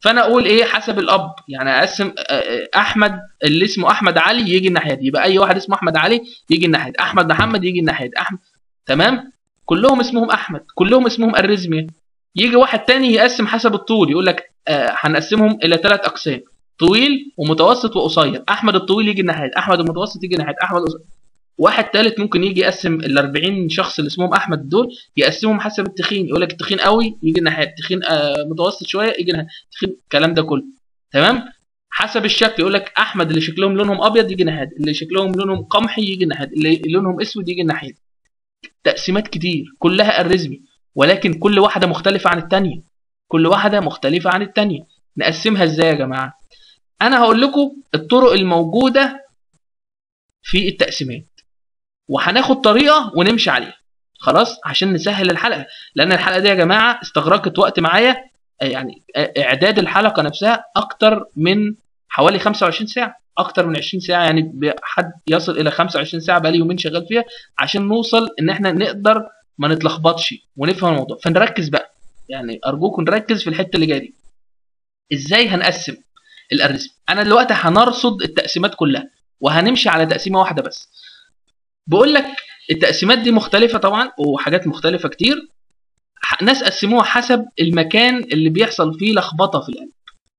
فانا اقول ايه حسب الاب يعني اقسم آه، آه، احمد اللي اسمه احمد علي يجي الناحيه دي يبقى اي واحد اسمه احمد علي يجي الناحيه دي احمد محمد يجي الناحيه دي احمد تمام كلهم اسمهم احمد كلهم اسمهم الريزميا يجي واحد تاني يقسم حسب الطول يقول لك آه، هنقسمهم الى ثلاث اقسام طويل ومتوسط وقصير احمد الطويل يجي الناحيه دي احمد المتوسط يجي الناحيه دي احمد القصير واحد تالت ممكن يجي يقسم ال 40 شخص اللي اسمهم احمد دول يقسمهم حسب التخين يقول لك التخين قوي يجي الناحيه التخين آه متوسط شويه يجي الناحيه التخين الكلام ده كله تمام حسب الشكل يقول لك احمد اللي شكلهم لونهم ابيض يجي الناحيه دي، اللي شكلهم لونهم قمحي يجي الناحيه دي، اللي لونهم اسود يجي الناحيه دي. تقسيمات كتير كلها الرزمي ولكن كل واحده مختلفه عن الثانيه كل واحده مختلفه عن الثانيه نقسمها ازاي يا جماعه انا هقول لكم الطرق الموجوده في التقسيمات وهناخد طريقه ونمشي عليها خلاص عشان نسهل الحلقه لان الحلقه دي يا جماعه استغرقت وقت معايا آه، يعني آه، اعداد الحلقه نفسها اكتر من حوالي 25 ساعه اكتر من 20 ساعه يعني بحد يصل الى 25 ساعه بقالي يومين شغال فيها عشان نوصل ان احنا نقدر ما نتلخبطش ونفهم الموضوع فنركز بقى يعني ارجوكم نركز في الحته اللي جايه دي ازاي هنقسم الارزم انا دلوقتي هنرصد التقسيمات كلها وهنمشي على تقسيمه واحده بس بقول لك التقسيمات دي مختلفه طبعا وحاجات مختلفه كتير ح- ناس قسموها حسب المكان اللي بيحصل فيه لخبطه في القلب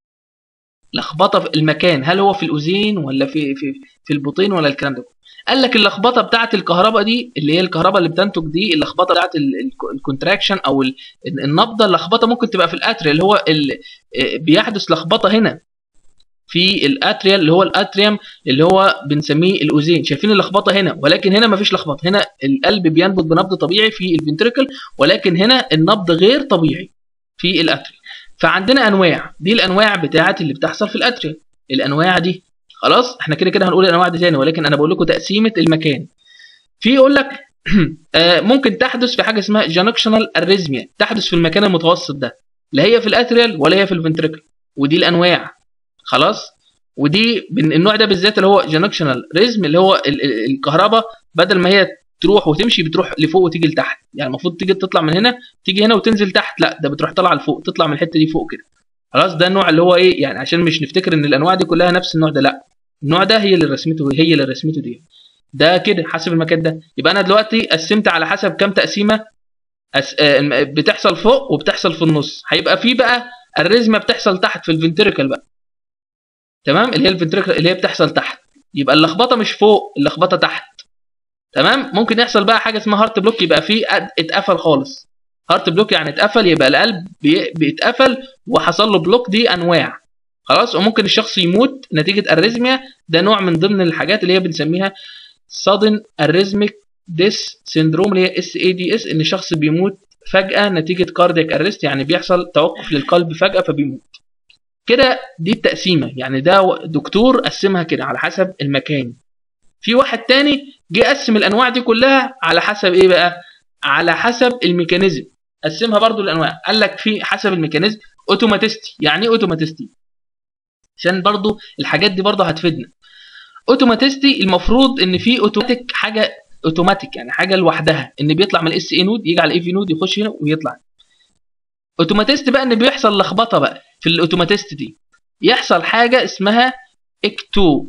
لخبطه في المكان هل هو في الاذين ولا في في في البطين ولا الكلام ده كله. قال لك اللخبطه بتاعه الكهرباء دي اللي هي الكهرباء اللي بتنتج دي اللخبطه بتاعه الكونتراكشن او ال- النبضه اللخبطه ممكن تبقى في الاتريا اللي هو ال- آه، بيحدث لخبطه هنا في الاتريا اللي هو الاتريوم اللي هو بنسميه الاذين شايفين اللخبطه هنا ولكن هنا مفيش لخبطه هنا القلب بينبض بنبض طبيعي في الفنتريكل ولكن هنا النبض غير طبيعي في الاتريا فعندنا انواع دي الانواع بتاعه اللي بتحصل في الاتريا الانواع دي خلاص احنا كده كده هنقول الانواع دي تاني ولكن انا بقول لكم تقسيمه المكان في يقول لك آه، ممكن تحدث في حاجه اسمها جانكشنال اريزميا تحدث في المكان المتوسط ده لا هي في الاتريال ولا هي في الفنتريكل ودي الانواع خلاص ودي بن- النوع ده بالذات اللي هو جانكشنال ريزم اللي هو ال- ال- الكهرباء بدل ما هي تروح وتمشي بتروح لفوق وتيجي لتحت يعني المفروض تيجي تطلع من هنا تيجي هنا وتنزل تحت لا ده بتروح طالعه لفوق تطلع من الحته دي فوق كده خلاص ده النوع اللي هو ايه يعني عشان مش نفتكر ان الانواع دي كلها نفس النوع ده لا النوع ده هي اللي رسمته هي اللي رسمته دي ده كده حسب المكان ده يبقى انا دلوقتي قسمت على حسب كام تقسيمه أس... آه، الم- بتحصل فوق وبتحصل في النص هيبقى في بقى الرزمه بتحصل تحت في الفنتريكل بقى تمام اللي هي الفنتريكل اللي هي بتحصل تحت يبقى اللخبطه مش فوق اللخبطه تحت تمام ممكن يحصل بقى حاجه اسمها هارت بلوك يبقى في أد- اتقفل خالص هارت بلوك يعني اتقفل يبقى القلب بي- بيتقفل وحصل له بلوك دي انواع خلاص وممكن الشخص يموت نتيجه اريزميا ده نوع من ضمن الحاجات اللي هي بنسميها sudden arrhythmic death syndrome اللي هي اس اي دي اس ان الشخص بيموت فجاه نتيجه كاردياك ارست يعني بيحصل توقف للقلب فجاه فبيموت كده دي التقسيمه يعني ده دكتور قسمها كده على حسب المكان في واحد تاني جه قسم الانواع دي كلها على حسب ايه بقى على حسب الميكانيزم قسمها برضو الانواع قال لك في حسب الميكانيزم اوتوماتيستي يعني ايه اوتوماتيستي عشان برضو الحاجات دي برضو هتفيدنا اوتوماتيستي المفروض ان في اوتوماتيك حاجه اوتوماتيك يعني حاجه لوحدها ان بيطلع من الاس اي نود يجي على الاي في نود يخش هنا ويطلع اوتوماتيست بقى ان بيحصل لخبطه بقى في الاوتوماتيست دي يحصل حاجه اسمها اكتو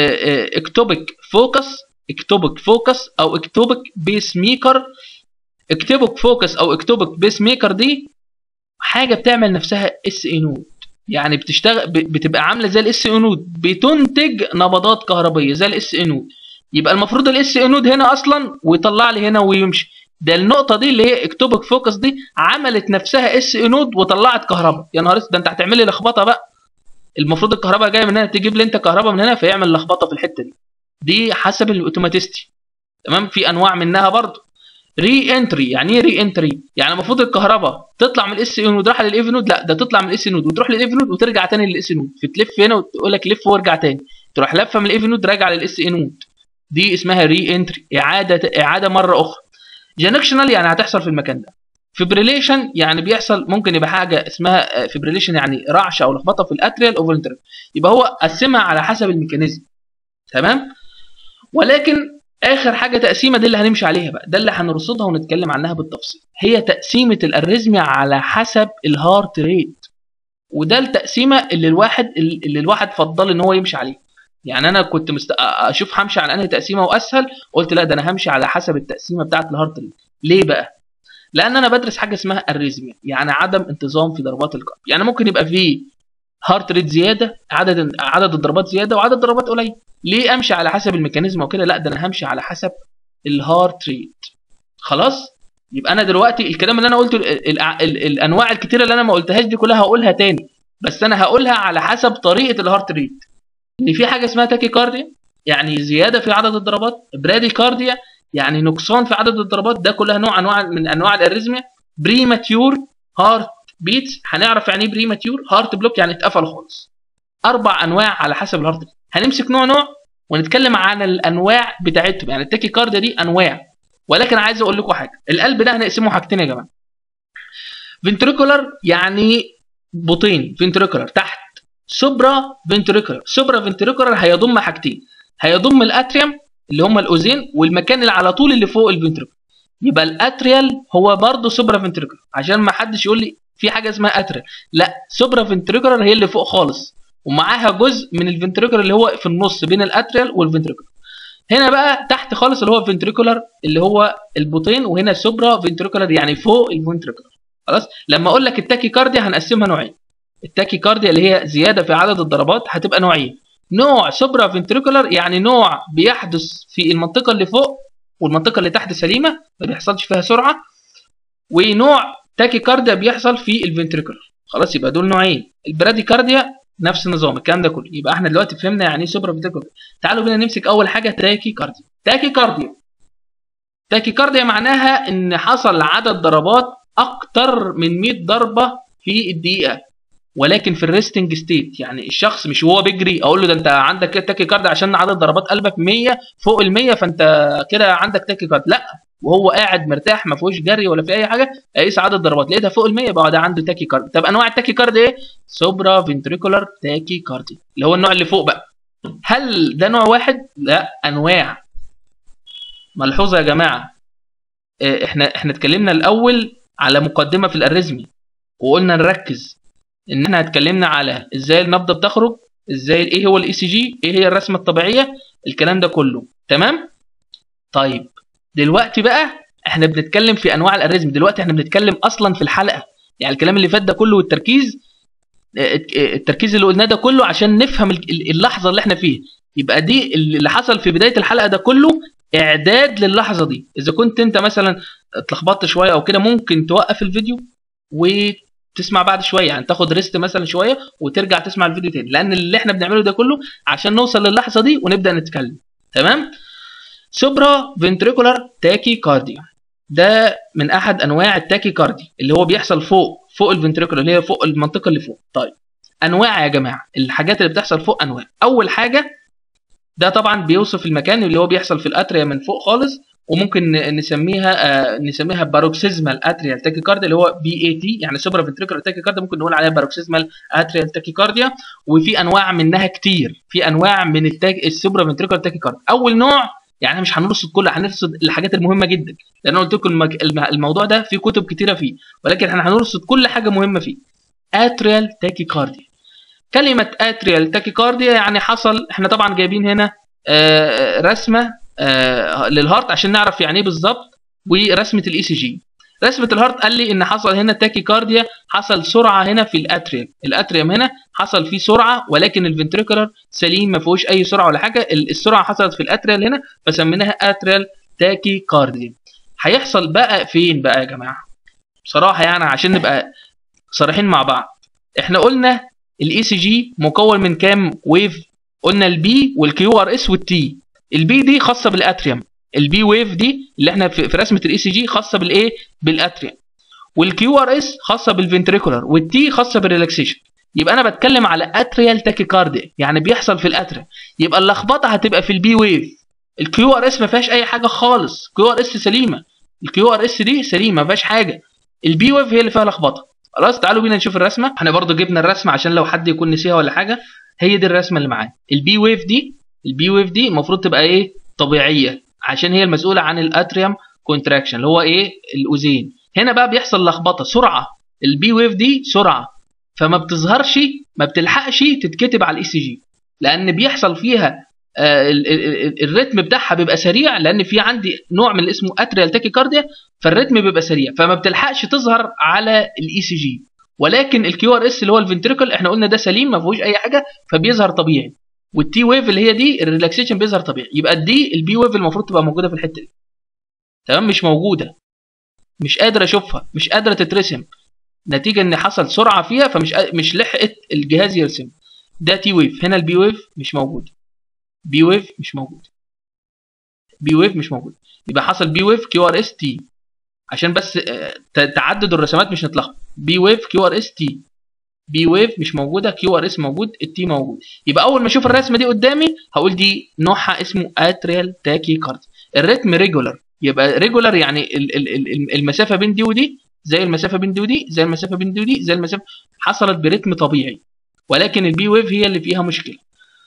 اكتوبيك فوكس اكتوبيك فوكس او اكتوبيك بيس ميكر اكتوبيك فوكس او اكتوبيك بيس ميكر دي حاجه بتعمل نفسها اس اي نود يعني بتشتغل ب- بتبقى عامله زي الاس اي نود بتنتج نبضات كهربيه زي الاس اي نود يبقى المفروض الاس اي نود هنا اصلا ويطلع لي هنا ويمشي ده النقطه دي اللي هي اكتوبك فوكس دي عملت نفسها اس اي نود وطلعت كهرباء يا نهار اسود ده انت هتعمل لي لخبطه بقى المفروض الكهرباء جايه من هنا تجيب لي انت كهرباء من هنا فيعمل لخبطه في الحته دي دي حسب الاوتوماتيستي تمام في انواع منها برضه ري انتري يعني ايه ري انتري يعني المفروض الكهرباء تطلع من الاس نود رايحه للاف نود لا ده تطلع من الاس نود وتروح للاف نود وترجع تاني للاس نود فتلف هنا وتقول لك لف وارجع تاني تروح لفه من الاف نود راجع للاس نود دي اسمها ري انتري اعاده اعاده مره اخرى جانكشنال يعني هتحصل في المكان ده فيبريليشن يعني بيحصل ممكن يبقى حاجه اسمها فيبريليشن يعني رعشه او لخبطه في الاتريال او فولنترال يبقى هو قسمها على حسب الميكانيزم تمام ولكن اخر حاجه تقسيمه دي اللي هنمشي عليها بقى ده اللي هنرصدها ونتكلم عنها بالتفصيل هي تقسيمه الاريزميا على حسب الهارت ريت وده التقسيمه اللي الواحد اللي الواحد فضل ان هو يمشي عليها يعني انا كنت مست... اشوف همشي على انهي تقسيمه واسهل قلت لا ده انا همشي على حسب التقسيمه بتاعه الهارت ريت ليه بقى لان انا بدرس حاجه اسمها الريزميا يعني عدم انتظام في ضربات القلب يعني ممكن يبقى فيه هارت ريت زياده عدد عدد الضربات زياده وعدد الضربات قليل ليه امشي على حسب الميكانيزم وكده لا ده انا همشي على حسب الهارت ريت خلاص يبقى انا دلوقتي الكلام اللي انا قلته ال ال ال الانواع الكتيره اللي انا ما قلتهاش دي كلها هقولها تاني بس انا هقولها على حسب طريقه الهارت ريت ان في حاجه اسمها تاكي كارديا يعني زياده في عدد الضربات برادي كارديا يعني نقصان في عدد الضربات ده كلها نوع انواع من انواع الاريزميا بريماتيور هارت بيتس هنعرف يعني ايه بريماتيور هارت بلوك يعني اتقفل خالص اربع انواع على حسب الهارت ريت هنمسك نوع نوع ونتكلم عن الانواع بتاعتهم يعني التاكي كارديا دي انواع ولكن عايز اقول لكم حاجه القلب ده هنقسمه حاجتين يا جماعه فنتريكولار يعني بطين فنتريكولار تحت سوبرا فنتريكولار سوبرا فنتريكولار هيضم حاجتين هيضم الاتريوم اللي هم الاوزين والمكان اللي على طول اللي فوق الفنتريكولار يبقى الاتريال هو برضه سوبرا فنتريكولار عشان ما حدش يقول لي في حاجه اسمها اتريال لا سوبرا فنتريكولار هي اللي فوق خالص ومعاها جزء من الفنتريكولار اللي هو في النص بين الاتريال والفنتريكولار هنا بقى تحت خالص اللي هو فنتريكولار اللي هو البطين وهنا سوبرا فنتريكولار يعني فوق الفنتريكولار خلاص لما اقول لك التاكي كارديا هنقسمها نوعين التاكي كارديا اللي هي زياده في عدد الضربات هتبقى نوعين نوع سوبرا فنتريكولار يعني نوع بيحدث في المنطقه اللي فوق والمنطقه اللي تحت سليمه ما بيحصلش فيها سرعه ونوع تاكي كارديا بيحصل في الفنتريكولار خلاص يبقى دول نوعين البرادي كارديا نفس النظام الكلام ده كله يبقى احنا دلوقتي فهمنا يعني ايه سوبرا فنتريكولار تعالوا بينا نمسك اول حاجه تاكي كارديا تاكي كارديا تاكي كارديا معناها ان حصل عدد ضربات اكتر من 100 ضربه في الدقيقه ولكن في الريستنج ستيت يعني الشخص مش وهو بيجري اقول له ده انت عندك تاكي كارد عشان عدد ضربات قلبك 100 فوق ال 100 فانت كده عندك تاكي كارد لا وهو قاعد مرتاح ما فيهوش جري ولا في اي حاجه اقيس عدد ضربات لقيتها فوق ال 100 يبقى ده عنده تاكي كارد طب انواع التاكي كارد ايه سوبرا فنتريكولار تاكي كاردي اللي هو النوع اللي فوق بقى هل ده نوع واحد لا انواع ملحوظه يا جماعه احنا احنا اتكلمنا الاول على مقدمه في الاريزمي وقلنا نركز ان احنا اتكلمنا على ازاي النبضه بتخرج ازاي ايه هو الاي سي جي ايه هي الرسمه الطبيعيه الكلام ده كله تمام طيب دلوقتي بقى احنا بنتكلم في انواع الاريزم دلوقتي احنا بنتكلم اصلا في الحلقه يعني الكلام اللي فات ده كله والتركيز التركيز اللي قلناه ده كله عشان نفهم اللحظه اللي احنا فيها يبقى دي اللي حصل في بدايه الحلقه ده كله اعداد للحظه دي اذا كنت انت مثلا اتلخبطت شويه او كده ممكن توقف الفيديو وتسمع بعد شويه يعني تاخد ريست مثلا شويه وترجع تسمع الفيديو تاني لان اللي احنا بنعمله ده كله عشان نوصل للحظه دي ونبدا نتكلم تمام سوبرا فنتريكولار تاكي كارديا ده من احد انواع التاكي كاردي اللي هو بيحصل فوق فوق الفنتريكولار اللي هي فوق المنطقه اللي فوق طيب انواع يا جماعه الحاجات اللي بتحصل فوق انواع اول حاجه ده طبعا بيوصف المكان اللي هو بيحصل في الاتريا من فوق خالص وممكن نسميها آه نسميها باروكسيزمال اتريال تاكيكارديا اللي هو بي اي تي يعني سوبرا فنتريكولار تاكيكارديا ممكن نقول عليها باروكسيزمال اتريال تاكيكارديا وفي انواع منها كتير في انواع من التاك السوبرا فنتريكولار تاكيكارديا اول نوع يعني مش هنرصد كله هنرصد الحاجات المهمه جدا لان انا قلت لكم المك... الموضوع ده في كتب كتيره فيه ولكن احنا هنرصد كل حاجه مهمه فيه اتريال تاكيكارديا كلمه اتريال تاكيكارديا يعني حصل احنا طبعا جايبين هنا آه رسمه آه للهارت عشان نعرف يعني ايه بالظبط ورسمه الاي سي جي رسمه الهارت قال لي ان حصل هنا تاكيكارديا حصل سرعه هنا في الاتريوم الاتريوم هنا حصل فيه سرعه ولكن الفنتريكولار سليم ما فيهوش اي سرعه ولا حاجه السرعه حصلت في الاتريال هنا فسميناها اتريال تاكيكارديا هيحصل بقى فين بقى يا جماعه بصراحه يعني عشان نبقى صريحين مع بعض احنا قلنا الاي سي جي مكون من كام ويف قلنا البي والكيو ار اس والتي البي دي خاصه بالاتريوم البي ويف دي اللي احنا في, في رسمه الاي سي جي خاصه بالايه بالاتريوم والكيو ار اس خاصه بالفنتريكولار والتي خاصه بالريلاكسيشن يبقى انا بتكلم على اتريال تاكيكارديا يعني بيحصل في الاتريوم يبقى اللخبطه هتبقى في البي ويف الكيو ار اس ما فيهاش اي حاجه خالص كيو ار اس سليمه الكيو ار اس دي سليمه ما فيهاش حاجه البي ويف هي اللي فيها لخبطه خلاص تعالوا بينا نشوف الرسمه احنا برضو جبنا الرسمه عشان لو حد يكون نسيها ولا حاجه هي دي الرسمه اللي معانا البي ويف دي البي ويف دي المفروض تبقى ايه طبيعيه عشان هي المسؤوله عن الاتريوم كونتراكشن اللي هو ايه الاوزين هنا بقى بيحصل لخبطه سرعه البي ويف دي سرعه فما بتظهرش ما بتلحقش تتكتب على الاي سي جي لان بيحصل فيها آه، ال- ال- ال- الريتم بتاعها بيبقى سريع لان في عندي نوع من اللي اسمه اتريال تاكيكارديا فالريتم بيبقى سريع فما بتلحقش تظهر على الاي سي جي ولكن الكيو ار اس اللي هو الفنتريكل احنا قلنا ده سليم ما فيهوش اي حاجه فبيظهر طبيعي والتي ويف اللي هي دي الريلاكسيشن بيظهر طبيعي يبقى الدي البي ويف المفروض تبقى موجوده في الحته دي تمام مش موجوده مش قادر اشوفها مش قادره تترسم نتيجه ان حصل سرعه فيها فمش قا- مش لحقت الجهاز يرسم ده تي ويف هنا البي ويف مش موجود بي ويف مش موجود بي ويف مش موجود يبقى حصل بي ويف كيو ار اس تي عشان بس آه، ت- تعدد الرسمات مش نتلخبط بي ويف كيو ار اس تي بي ويف مش موجوده كيو ار اس موجود التي موجود يبقى اول ما اشوف الرسمه دي قدامي هقول دي نوعها اسمه اتريال تاكي كارد الريتم ريجولار يبقى ريجولار يعني ال- ال- ال- المسافه بين دي ودي زي المسافه بين دي ودي زي المسافه بين دي ودي زي المسافه حصلت برتم طبيعي ولكن البي ويف هي اللي فيها مشكله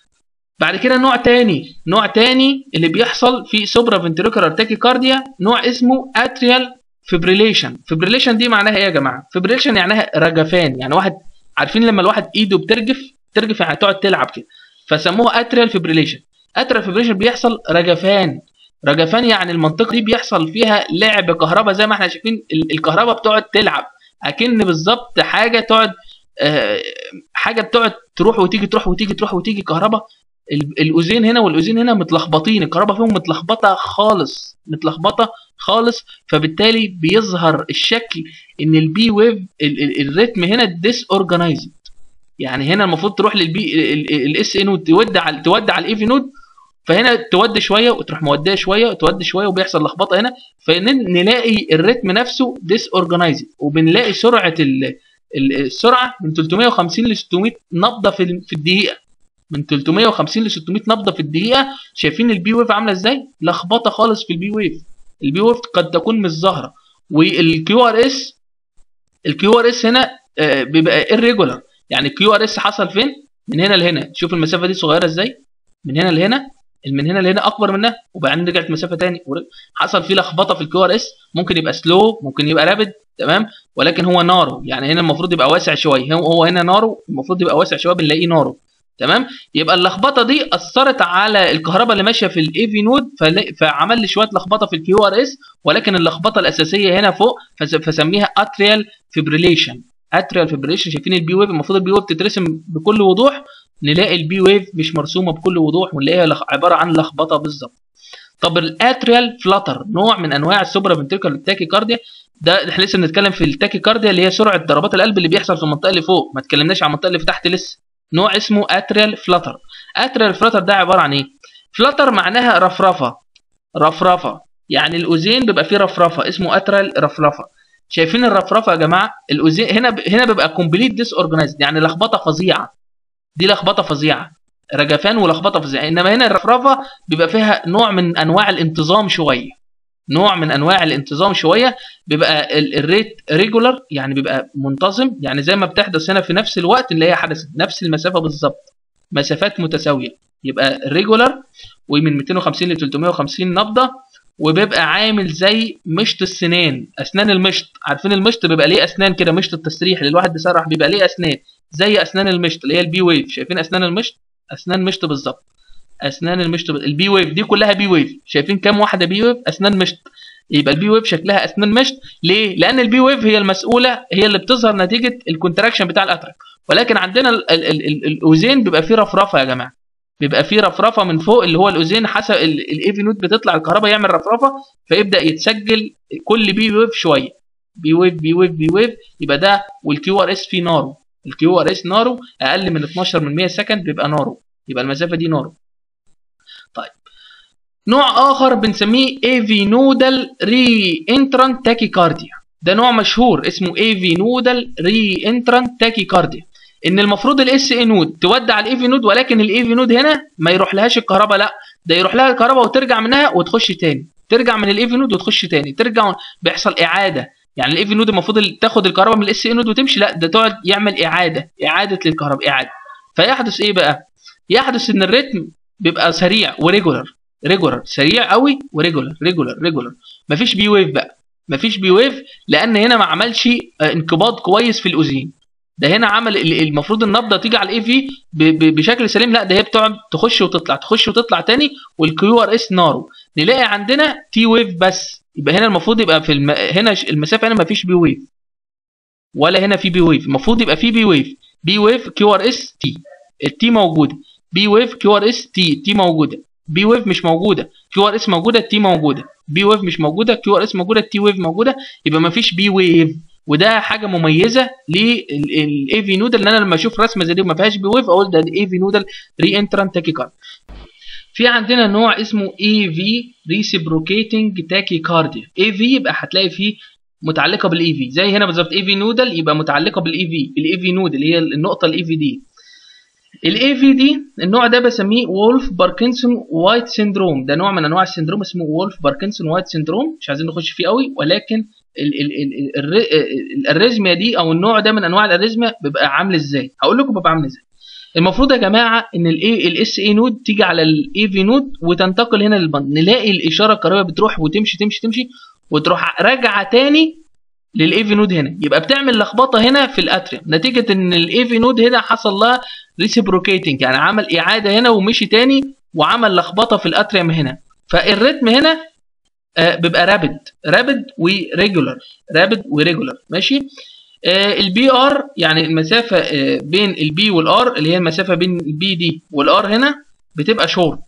بعد كده نوع تاني نوع تاني اللي بيحصل في سوبرا فنتريكولار تاكيكارديا نوع اسمه اتريال فيبريليشن فيبريليشن دي معناها ايه يا جماعه فيبريليشن معناها رجفان يعني واحد عارفين لما الواحد ايده بترجف ترجف يعني تقعد تلعب كده فسموها اتريال فيبريليشن اتريال فيبريليشن بيحصل رجفان رجفان يعني المنطقه دي بيحصل فيها لعب كهرباء زي ما احنا شايفين ال- الكهرباء بتقعد تلعب اكن بالظبط حاجه تقعد آه، حاجه بتقعد تروح وتيجي تروح وتيجي تروح وتيجي كهرباء ال- الاذين هنا والاذين هنا متلخبطين الكهرباء فيهم متلخبطه خالص متلخبطه خالص فبالتالي بيظهر الشكل ان البي ويف ال- ال- الريتم هنا ديس اورجانيزد يعني هنا المفروض تروح للبي الاس ان وتودي على تودي على الايفي نود فهنا تودي شويه وتروح موديه شويه وتودي شويه وبيحصل لخبطه هنا فنلاقي الريتم نفسه ديس اورجانيزد وبنلاقي سرعه ال- ال- السرعه من 350 ل 600 نبضه في ال- في الدقيقه من 350 ل 600 نبضه في الدقيقه شايفين البي ويف عامله ازاي لخبطه خالص في البي ويف البي ويف قد تكون مش ظاهره والكيو ار اس الكيو ار اس هنا آه، بيبقى irregular يعني الكيو ار اس حصل فين من هنا لهنا شوف المسافه دي صغيره ازاي من هنا لهنا من هنا لهنا اكبر منها وبعدين رجعت مسافه تاني ور- حصل فيه لخبطه في الكيو ار اس ممكن يبقى سلو ممكن يبقى رابد تمام ولكن هو نارو يعني هنا المفروض يبقى واسع شويه هو هو هنا نارو المفروض يبقى واسع شويه بنلاقيه نارو تمام يبقى اللخبطه دي اثرت على الكهرباء اللي ماشيه في الاي في نود فل- فعمل لي شويه لخبطه في الكيو ار اس ولكن اللخبطه الاساسيه هنا فوق فس- فسميها اتريال فيبريليشن اتريال فيبريليشن شايفين البي ويف المفروض البي ويف تترسم بكل وضوح نلاقي البي ويف مش مرسومه بكل وضوح ونلاقيها لخ- عباره عن لخبطه بالظبط طب الاتريال فلاتر نوع من انواع السوبرا فنتريكال تاكيكارديا ده احنا لسه بنتكلم في التاكيكارديا اللي هي سرعه ضربات القلب اللي بيحصل في المنطقه اللي فوق ما اتكلمناش عن المنطقه اللي في تحت لسه نوع اسمه اتريال فلاتر اتريال فلاتر ده عباره عن ايه فلاتر معناها رفرفه رفرفه يعني الاذين بيبقى فيه رفرفه اسمه اتريال رفرفه شايفين الرفرفه يا جماعه الاذين هنا ب... هنا بيبقى كومبليت ديس اورجانيزد يعني لخبطه فظيعه دي لخبطه فظيعه رجفان ولخبطه فظيعه انما هنا الرفرفه بيبقى فيها نوع من انواع الانتظام شويه نوع من انواع الانتظام شويه بيبقى ال- الريت ريجولار يعني بيبقى منتظم يعني زي ما بتحدث هنا في نفس الوقت اللي هي حدثت نفس المسافه بالظبط مسافات متساويه يبقى ريجولار ومن 250 ل 350 نبضه وبيبقى عامل زي مشط السنان اسنان المشط عارفين المشط بيبقى ليه اسنان كده مشط التسريح اللي الواحد بيسرح بيبقى ليه اسنان زي اسنان المشط اللي هي البي ويف شايفين اسنان المشط اسنان مشط بالظبط اسنان المشط بال- البي ويف دي كلها بي ويف شايفين كام واحده بي ويف اسنان مشط يبقى البي ويف شكلها اسنان مشط ليه لان البي ويف هي المسؤوله هي اللي بتظهر نتيجه الكونتراكشن بتاع الاترك ولكن عندنا ال- ال- ال- ال- الاوزين بيبقى فيه رفرفه يا جماعه بيبقى فيه رفرفه من فوق اللي هو الاوزين حسب الايفي نوت بتطلع الكهرباء يعمل رفرفه فيبدا يتسجل كل بي ويف شويه بي ويف بي ويف بي ويف يبقى ده والكيو ار اس فيه نارو الكيو ار اس نارو اقل من 12 من 100 سكند بيبقى نارو يبقى المسافه دي نارو طيب نوع اخر بنسميه ايفي نودال ري انترانت تاكيكارديا ده نوع مشهور اسمه ايفي نودال ري انترانت تاكيكارديا ان المفروض الاس اي نود تودع على الايفي نود ولكن الايفي نود هنا ما يروح لهاش الكهرباء لا ده يروح لها الكهرباء وترجع منها وتخش تاني ترجع من الايفي نود وتخش تاني ترجع بيحصل اعاده يعني الايفي نود المفروض تاخد الكهرباء من الاس اي نود وتمشي لا ده تقعد يعمل اعاده اعاده للكهرباء اعاده فيحدث ايه بقى يحدث ان الريتم بيبقى سريع وريجولار ريجولار سريع قوي وريجولار ريجولار ريجولار مفيش بي ويف بقى مفيش بي ويف لان هنا ما عملش آه، انقباض كويس في الاذين ده هنا عمل ال- المفروض النبضه تيجي على الاي في بشكل سليم لا ده هي بتقعد تخش وتطلع تخش وتطلع تاني والكيو ار اس نارو نلاقي عندنا تي ويف بس يبقى هنا المفروض يبقى في الم... هنا ش- المسافه هنا مفيش بي ويف ولا هنا في بي ويف المفروض يبقى في بي ويف بي ويف كيو ار اس تي التي موجوده بي ويف كيو ار اس تي تي موجوده بي ويف مش موجوده كيو ار اس موجوده التي موجوده بي ويف مش موجوده كيو ار اس موجوده التي ويف موجوده يبقى مفيش بي ويف وده حاجه مميزه للاي في نودل ان انا لما اشوف رسمه زي دي ما فيهاش بي ويف اقول ده الاي في نودل ري انترانت تاكيكارد في عندنا نوع اسمه اي في ريسبروكيتنج تاكيكارديا اي في يبقى هتلاقي فيه متعلقه بالاي في زي هنا بالظبط اي في نودل يبقى متعلقه بالاي في الاي في نودل هي النقطه الاي في دي الاي في دي النوع ده بسميه وولف باركنسون وايت سيندروم ده نوع من انواع السندروم اسمه وولف باركنسون وايت سيندروم مش عايزين نخش فيه قوي ولكن ال- ال- ال- الر- الاريزميا دي او النوع ده من انواع الاريزميا بيبقى عامل ازاي هقول لكم بيبقى عامل ازاي المفروض يا جماعه ان الاي الاس اي نود تيجي على الاي في نود وتنتقل هنا للبند نلاقي الاشاره الكهربائيه بتروح وتمشي تمشي تمشي وتروح راجعه تاني للاي في نود هنا يبقى بتعمل لخبطه هنا في الاتريوم نتيجه ان الاي في نود هنا حصل لها ريسبروكيتنج يعني عمل اعاده هنا ومشي تاني وعمل لخبطه في الاتريوم هنا فالريتم هنا آه بيبقى رابد رابد وريجولار رابد وريجولار ماشي آه البي ار يعني المسافه آه بين البي والار اللي هي المسافه بين البي دي والار هنا بتبقى شورت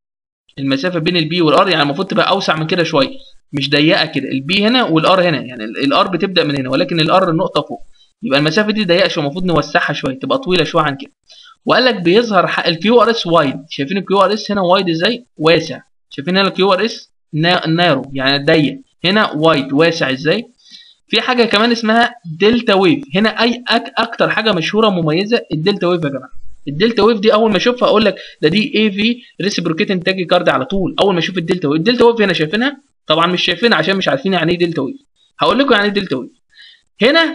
المسافه بين البي والار يعني المفروض تبقى اوسع من كده شويه مش ضيقه كده البي هنا والار هنا يعني الار بتبدا من هنا ولكن الار النقطه فوق يبقى المسافه دي ضيقه شويه المفروض نوسعها شويه تبقى طويله شويه عن كده وقال لك بيظهر الكيو ار اس وايد شايفين الكيو ار اس هنا وايد ازاي واسع شايفين هنا الكيو ار اس نارو يعني ضيق هنا وايد واسع ازاي في حاجه كمان اسمها دلتا ويف هنا اي أك اكتر حاجه مشهوره مميزه الدلتا ويف يا جماعه الدلتا ويف دي اول ما اشوفها اقول لك ده دي اي في ريسبروكيتنج تاجي كارد على طول اول ما اشوف الدلتا ويف الدلتا ويف هنا شايفينها طبعا مش شايفينها عشان مش عارفين يعني ايه دلتا ويف هقول لكم يعني ايه دلتا ويف هنا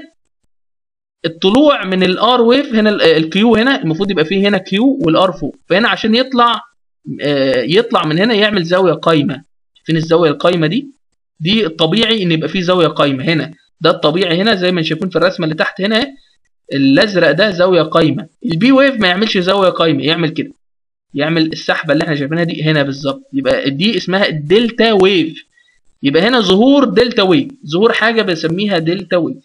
الطلوع من الار ويف هنا الكيو هنا المفروض يبقى فيه هنا كيو والار فوق فهنا عشان يطلع يطلع من هنا يعمل زاويه قايمه فين الزاويه القايمه دي دي الطبيعي ان يبقى فيه زاويه قايمه هنا ده الطبيعي هنا زي ما شايفين في الرسمه اللي تحت هنا الازرق ده زاويه قايمه البي ويف ما يعملش زاويه قايمه يعمل كده يعمل السحبه اللي احنا شايفينها دي هنا بالظبط يبقى دي اسمها الدلتا ويف يبقى هنا ظهور دلتا ويف ظهور حاجه بنسميها دلتا ويف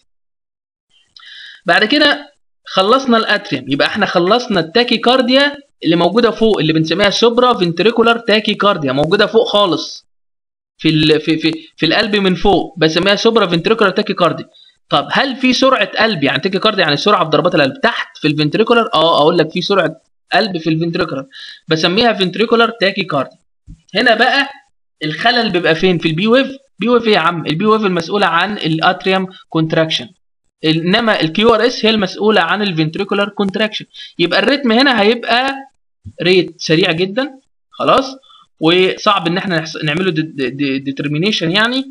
بعد كده خلصنا الاتريوم يبقى احنا خلصنا التاكي كارديا اللي موجوده فوق اللي بنسميها سوبرا فنتريكولار تاكي كارديا موجوده فوق خالص في ال في في في القلب من فوق بسميها سوبرا فنتريكولار تاكي كارديا طب هل في سرعه قلب يعني تاكي كارديا يعني سرعه في ضربات القلب تحت في الفنتريكولار اه اقول لك في سرعه قلب في الفنتريكولار بسميها فنتريكولار تاكي كارديا هنا بقى الخلل بيبقى فين في البي ويف بي ويف ايه يا عم البي ويف المسؤوله عن الاتريوم كونتراكشن انما الكيو ار اس هي المسؤوله عن الفنتريكولار كونتراكشن يبقى الريتم هنا هيبقى ريت سريع جدا خلاص وصعب ان احنا نعمله ديترمينيشن يعني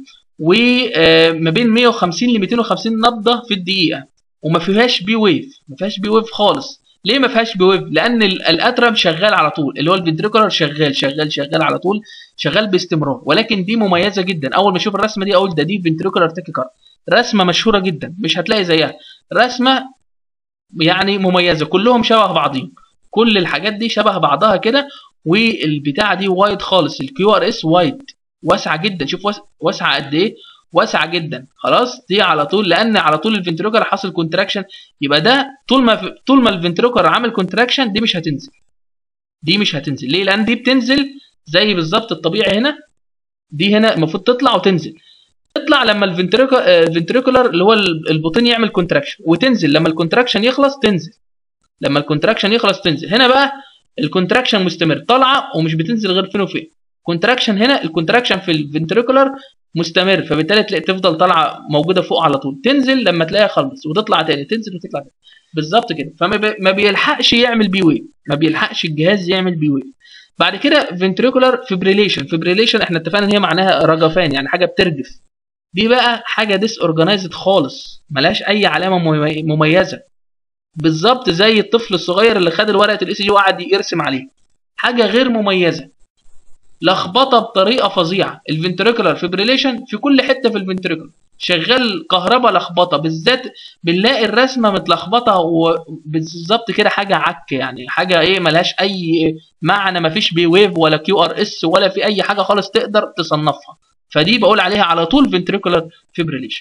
وما بين 150 ل 250 نبضه في الدقيقه وما فيهاش بي ويف ما فيهاش بي ويف خالص ليه ما فيهاش بي ويف لان الاترم شغال على طول اللي هو الفنتريكولار شغال شغال شغال على طول شغال باستمرار ولكن دي مميزه جدا اول ما اشوف الرسمه دي اقول ده دي فنتريكولار تاكيكارد رسمه مشهوره جدا مش هتلاقي زيها رسمه يعني مميزه كلهم شبه بعضهم كل الحاجات دي شبه بعضها كده والبتاعه دي وايد خالص الكيو ار اس وايد واسعه جدا شوف واسعه قد ايه واسعه جدا خلاص دي على طول لان على طول الفنتريكولار حصل كونتراكشن يبقى ده طول ما طول ما الفنتريكولار عامل كونتراكشن دي مش هتنزل دي مش هتنزل ليه لان دي بتنزل زي بالظبط الطبيعي هنا دي هنا المفروض تطلع وتنزل تطلع لما الفنتريكولار اللي هو البطين يعمل كونتراكشن وتنزل لما الكونتراكشن يخلص تنزل لما الكونتراكشن يخلص تنزل هنا بقى الكونتراكشن مستمر طالعه ومش بتنزل غير فين وفين كونتراكشن هنا الكونتراكشن في الفنتريكولار مستمر فبالتالي تلاقي تفضل طالعه موجوده فوق على طول تنزل لما تلاقيها خلص وتطلع تاني تنزل وتطلع تاني بالظبط كده فما بيلحقش يعمل بي ويف ما بيلحقش الجهاز يعمل بي ويف بعد كده فنتريكولار فيبريليشن فيبريليشن احنا اتفقنا ان هي معناها رجفان يعني حاجه بترجف دي بقى حاجه ديس اورجانيزد خالص ملهاش اي علامه مميزه بالظبط زي الطفل الصغير اللي خد ورقه الاي سي جي وقعد يرسم عليه حاجه غير مميزه لخبطه بطريقه فظيعه الفنتريكولار فيبريليشن في كل حته في الفنتريكولار شغال كهرباء لخبطه بالذات بنلاقي الرسمه متلخبطه وبالظبط كده حاجه عك يعني حاجه ايه ملهاش اي معنى مفيش بي ويف ولا كيو ار اس ولا في اي حاجه خالص تقدر تصنفها فدي بقول عليها على طول فنتريكولار فيبريليشن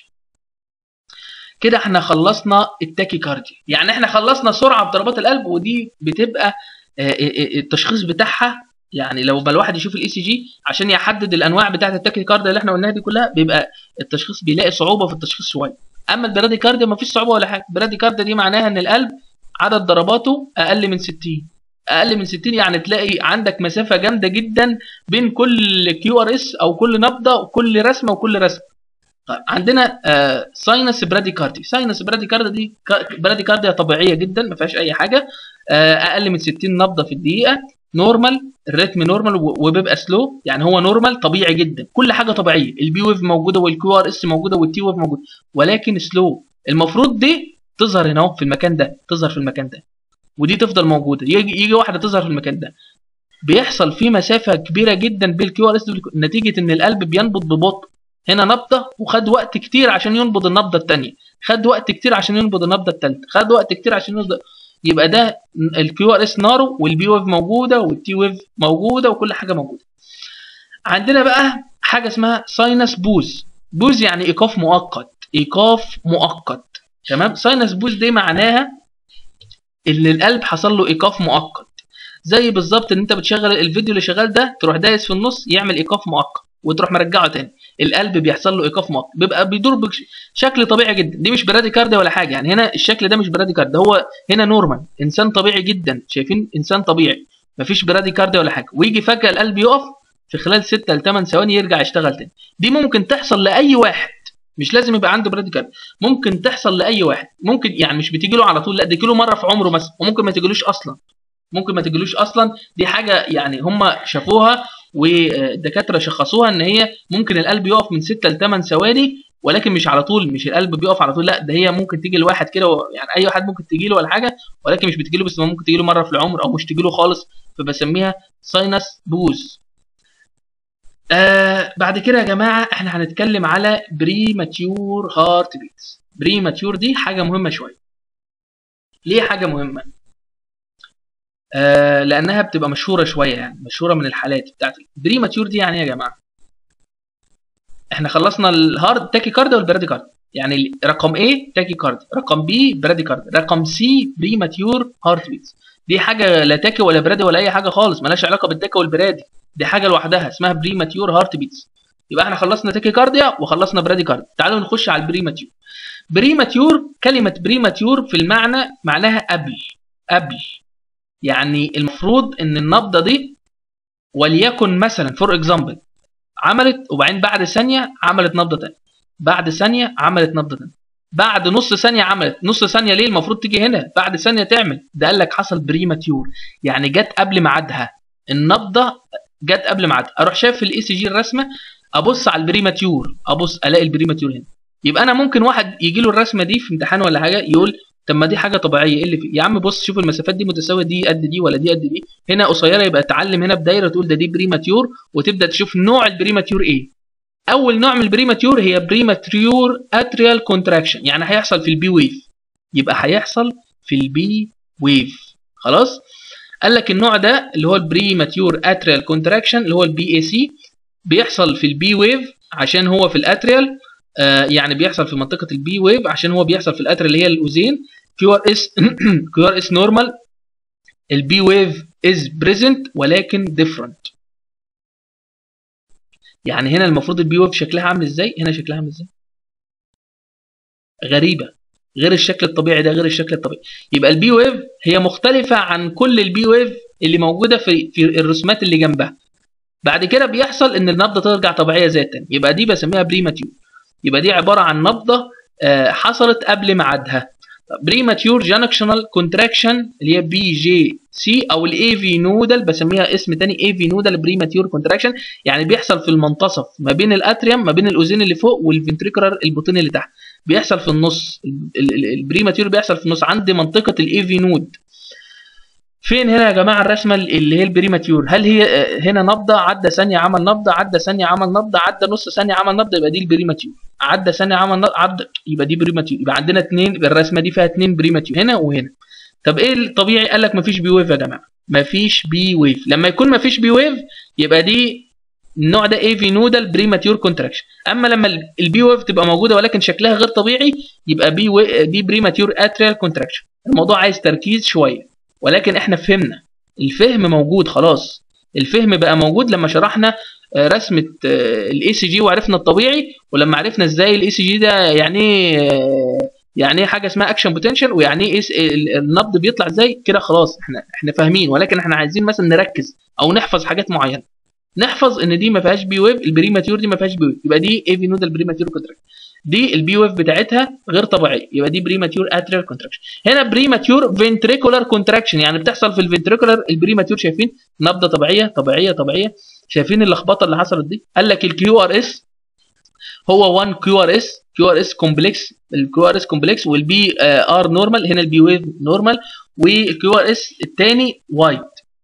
كده احنا خلصنا التاكي كارديا يعني احنا خلصنا سرعه بضربات القلب ودي بتبقى التشخيص بتاعها يعني لو بقى الواحد يشوف الاي سي جي عشان يحدد الانواع بتاعه التاكي كارديا اللي احنا قلناها دي كلها بيبقى التشخيص بيلاقي صعوبه في التشخيص شويه اما البرادي كارديا ما فيش صعوبه ولا حاجه البرادي كارديا دي معناها ان القلب عدد ضرباته اقل من 60 اقل من 60 يعني تلاقي عندك مسافه جامده جدا بين كل كيو ار اس او كل نبضه وكل رسمه وكل رسمه طيب عندنا آه ساينس براديكاردي ساينس براديكارديا دي براديكارديا طبيعيه جدا ما فيهاش اي حاجه آه اقل من 60 نبضه في الدقيقه نورمال الريتم نورمال وبيبقى سلو يعني هو نورمال طبيعي جدا كل حاجه طبيعيه البي ويف موجوده والكيو ار اس موجوده والتي ويف موجوده ولكن سلو المفروض دي تظهر هنا في المكان ده تظهر في المكان ده ودي تفضل موجوده يجي يجي واحده تظهر في المكان ده بيحصل في مسافه كبيره جدا بالكيو ار اس نتيجه ان القلب بينبض ببطء هنا نبضه وخد وقت كتير عشان ينبض النبضه الثانيه خد وقت كتير عشان ينبض النبضه الثالثه خد وقت كتير عشان ينبض يبقى ده الكيو ار اس نارو والبي ويف موجوده والتي ويف موجوده وكل حاجه موجوده عندنا بقى حاجه اسمها ساينس بوز بوز يعني ايقاف مؤقت ايقاف مؤقت تمام ساينس بوز دي معناها ان القلب حصل له ايقاف مؤقت زي بالظبط ان انت بتشغل الفيديو اللي شغال ده تروح دايس في النص يعمل ايقاف مؤقت وتروح مرجعه تاني القلب بيحصل له ايقاف مؤقت بيبقى بيدور بشكل طبيعي جدا دي مش برادي كارديا ولا حاجه يعني هنا الشكل ده مش برادي كارديا هو هنا نورمال انسان طبيعي جدا شايفين انسان طبيعي مفيش برادي كارديا ولا حاجه ويجي فجاه القلب يقف في خلال 6 ل 8 ثواني يرجع يشتغل تاني دي ممكن تحصل لاي واحد مش لازم يبقى عنده برادي كارديا ممكن تحصل لاي واحد ممكن يعني مش بتيجي له على طول لا دي له مره في عمره مثلا وممكن ما تجيلوش اصلا ممكن ما تجيلوش اصلا دي حاجه يعني هم شافوها والدكاتره شخصوها ان هي ممكن القلب يقف من 6 ل 8 ثواني ولكن مش على طول مش القلب بيقف على طول لا ده هي ممكن تيجي لواحد كده يعني اي واحد ممكن تيجي له ولا حاجه ولكن مش بتجي له بس ممكن تيجي له مره في العمر او مش تيجي له خالص فبسميها ساينس بوز آه بعد كده يا جماعه احنا هنتكلم على بري ماتيور هارت بيتس بري ماتيور دي حاجه مهمه شويه ليه حاجه مهمه آه لانها بتبقى مشهوره شويه يعني مشهوره من الحالات بتاعت البري ماتيور دي يعني ايه يا جماعه احنا خلصنا الهارد تاكي كارد والبرادي كارد يعني رقم A تاكي كارد رقم B برادي كارد رقم C بري ماتيور هارت بيتس دي حاجه لا تاكي ولا برادي ولا اي حاجه خالص مالهاش علاقه بالتاكي والبرادي دي حاجه لوحدها اسمها بري ماتيور هارت بيتس يبقى احنا خلصنا تاكي كارديا وخلصنا برادي كارد تعالوا نخش على البري ماتيور بري ماتيور كلمه بري ماتيور في المعنى معناها قبل قبل يعني المفروض ان النبضه دي وليكن مثلا فور اكزامبل عملت وبعدين بعد ثانيه عملت نبضه ثانيه بعد ثانيه عملت نبضه ثانيه بعد نص ثانيه عملت نص ثانيه ليه المفروض تيجي هنا بعد ثانيه تعمل ده قال لك حصل بريماتيور يعني جت قبل ميعادها النبضه جت قبل ميعادها اروح شايف في الاي سي جي الرسمه ابص على البريماتيور ابص الاقي البريماتيور هنا يبقى انا ممكن واحد يجي له الرسمه دي في امتحان ولا حاجه يقول طب ما دي حاجه طبيعيه ايه اللي في يا عم بص شوف المسافات دي متساويه دي قد دي ولا دي قد دي هنا قصيره يبقى اتعلم هنا بدايره تقول ده دي بريماتيور وتبدا تشوف نوع البريماتيور ايه اول نوع من البريماتيور هي بريماتيور اتريال كونتراكشن يعني هيحصل في البي ويف يبقى هيحصل في البي ويف خلاص قال لك النوع ده اللي هو البريماتيور اتريال كونتراكشن اللي هو البي اي سي بيحصل في البي ويف عشان هو في الاتريال آه يعني بيحصل في منطقه البي ويف عشان هو بيحصل في الاتريال اللي هي الاوزين كيو ار اس كيو ار اس نورمال البي ويف از بريزنت ولكن ديفرنت يعني هنا المفروض البي ويف شكلها عامل ازاي هنا شكلها عامل ازاي غريبه غير الشكل الطبيعي ده غير الشكل الطبيعي يبقى البي ويف هي مختلفه عن كل البي ويف اللي موجوده في في الرسومات اللي جنبها بعد كده بيحصل ان النبضه ترجع طبيعيه زي التاني يبقى دي بسميها بريماتيور يبقى دي عباره عن نبضه حصلت قبل ميعادها بريماتيور جانكشنال كونتراكشن اللي هي بي جي سي او الاي في نودل بسميها اسم تاني اي في نودل بريماتيور كونتراكشن يعني بيحصل في المنتصف ما بين الاتريوم ما بين الاوزين اللي فوق والفنتريكولار البطين اللي تحت بيحصل في النص البريماتيور بيحصل في النص عند منطقه الاي في نود فين هنا يا جماعه الرسمه اللي هي البريماتيور هل هي آه، هنا نبضه عدى ثانيه عمل نبضه عدى ثانيه عمل نبضه عدى نص ثانيه عمل نبضه يبقى دي البريماتيور عدى ثانيه عمل نبضه عدى يبقى دي بريماتيور يبقى عندنا اثنين الرسمه دي فيها اثنين بريماتيور هنا وهنا طب ايه الطبيعي قال لك مفيش بي ويف يا جماعه مفيش بي ويف لما يكون مفيش بي ويف يبقى دي النوع ده اي في نودال بريماتيور كونتراكشن اما لما ال- البي ويف تبقى موجوده ولكن شكلها غير طبيعي يبقى بي وي... دي بريماتيور اتريال كونتراكشن الموضوع عايز تركيز شويه ولكن احنا فهمنا الفهم موجود خلاص الفهم بقى موجود لما شرحنا آه، رسمه الاي سي جي وعرفنا الطبيعي ولما عرفنا ازاي الاي سي جي ده يعني ايه آه، يعني ايه حاجه اسمها اكشن بوتنشال ويعني ايه إس- ال- النبض بيطلع ازاي كده خلاص احنا احنا فاهمين ولكن احنا عايزين مثلا نركز او نحفظ حاجات معينه نحفظ ان دي ما فيهاش بي ويف البريماتيور دي ما فيهاش بي ويف يبقى دي اي في نودال بريماتيور كونتراكشن دي البي ويف بتاعتها غير طبيعيه يبقى دي بريماتيور اتريال كونتراكشن هنا بريماتيور فنتريكولار كونتراكشن يعني بتحصل في الفنتريكولار البريماتيور شايفين نبضه طبيعيه طبيعيه طبيعيه شايفين اللخبطه اللي حصلت دي قال لك الكيو ار اس هو 1 كيو ار اس كيو ار اس كومبلكس الكيو ار اس كومبلكس والبي ار نورمال هنا البي ويف نورمال والكيو ار اس الثاني وايد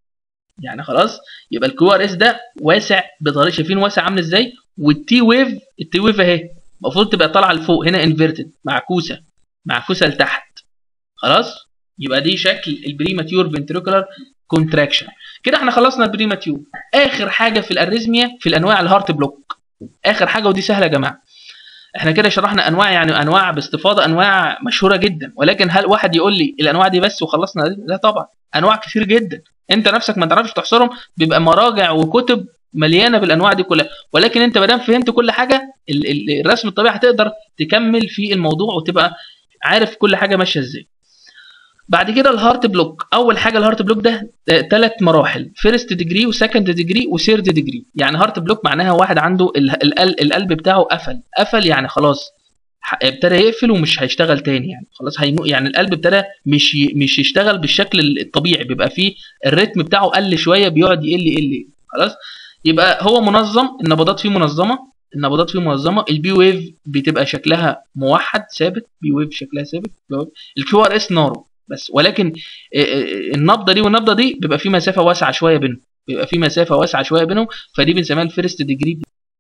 يعني خلاص يبقى الكيو ار اس ده واسع بطريقه شايفين واسع عامل ازاي والتي ويف التي ويف اهي المفروض تبقى طالعه لفوق هنا انفيرتد معكوسه معكوسه لتحت خلاص يبقى دي شكل البريماتيور فنتريكولار كونتراكشن كده احنا خلصنا البريماتيور اخر حاجه في الاريزميا في الانواع الهارت بلوك اخر حاجه ودي سهله يا جماعه احنا كده شرحنا انواع يعني انواع باستفاضه انواع مشهوره جدا ولكن هل واحد يقول لي الانواع دي بس وخلصنا لا طبعا انواع كتير جدا انت نفسك ما تعرفش تحصرهم بيبقى مراجع وكتب مليانه بالانواع دي كلها ولكن انت ما دام فهمت كل حاجه ال- ال- الرسم الطبيعي هتقدر تكمل في الموضوع وتبقى عارف كل حاجه ماشيه ازاي بعد كده الهارت بلوك اول حاجه الهارت بلوك ده ثلاث مراحل فيرست ديجري وسكند ديجري وثيرد ديجري يعني هارت بلوك معناها واحد عنده ال- ال- القلب بتاعه قفل قفل يعني خلاص ح- ابتدى يقفل ومش هيشتغل تاني يعني خلاص هيمو يعني القلب ابتدى مش ي- مش يشتغل بالشكل الطبيعي بيبقى فيه الريتم بتاعه قل شويه بيقعد يقل يقل خلاص يبقى هو منظم النبضات فيه منظمه النبضات فيه منظمه البي ويف بتبقى شكلها موحد ثابت بي ويف شكلها ثابت الكيو ار اس نارو بس ولكن آه، آه، النبضه دي والنبضه دي بيبقى في مسافه واسعه شويه بينهم بيبقى في مسافه واسعه شويه بينهم فدي بنسميها الفيرست ديجري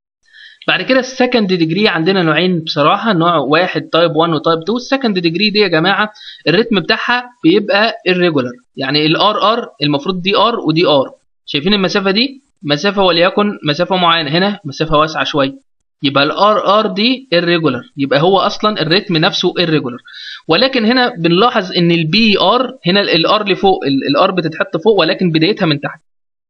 بعد كده السكند ديجري عندنا نوعين بصراحه نوع واحد تايب 1 وتايب 2 السكند ديجري دي يا جماعه الريتم بتاعها بيبقى irregular يعني الار ار المفروض دي ار ودي ار شايفين المسافه دي مسافه وليكن مسافه معينه هنا مسافه واسعه شويه يبقى الار ار دي irregular يبقى هو اصلا الريتم نفسه irregular ولكن هنا بنلاحظ ان البي ار هنا الار اللي فوق الار بتتحط فوق ولكن بدايتها من تحت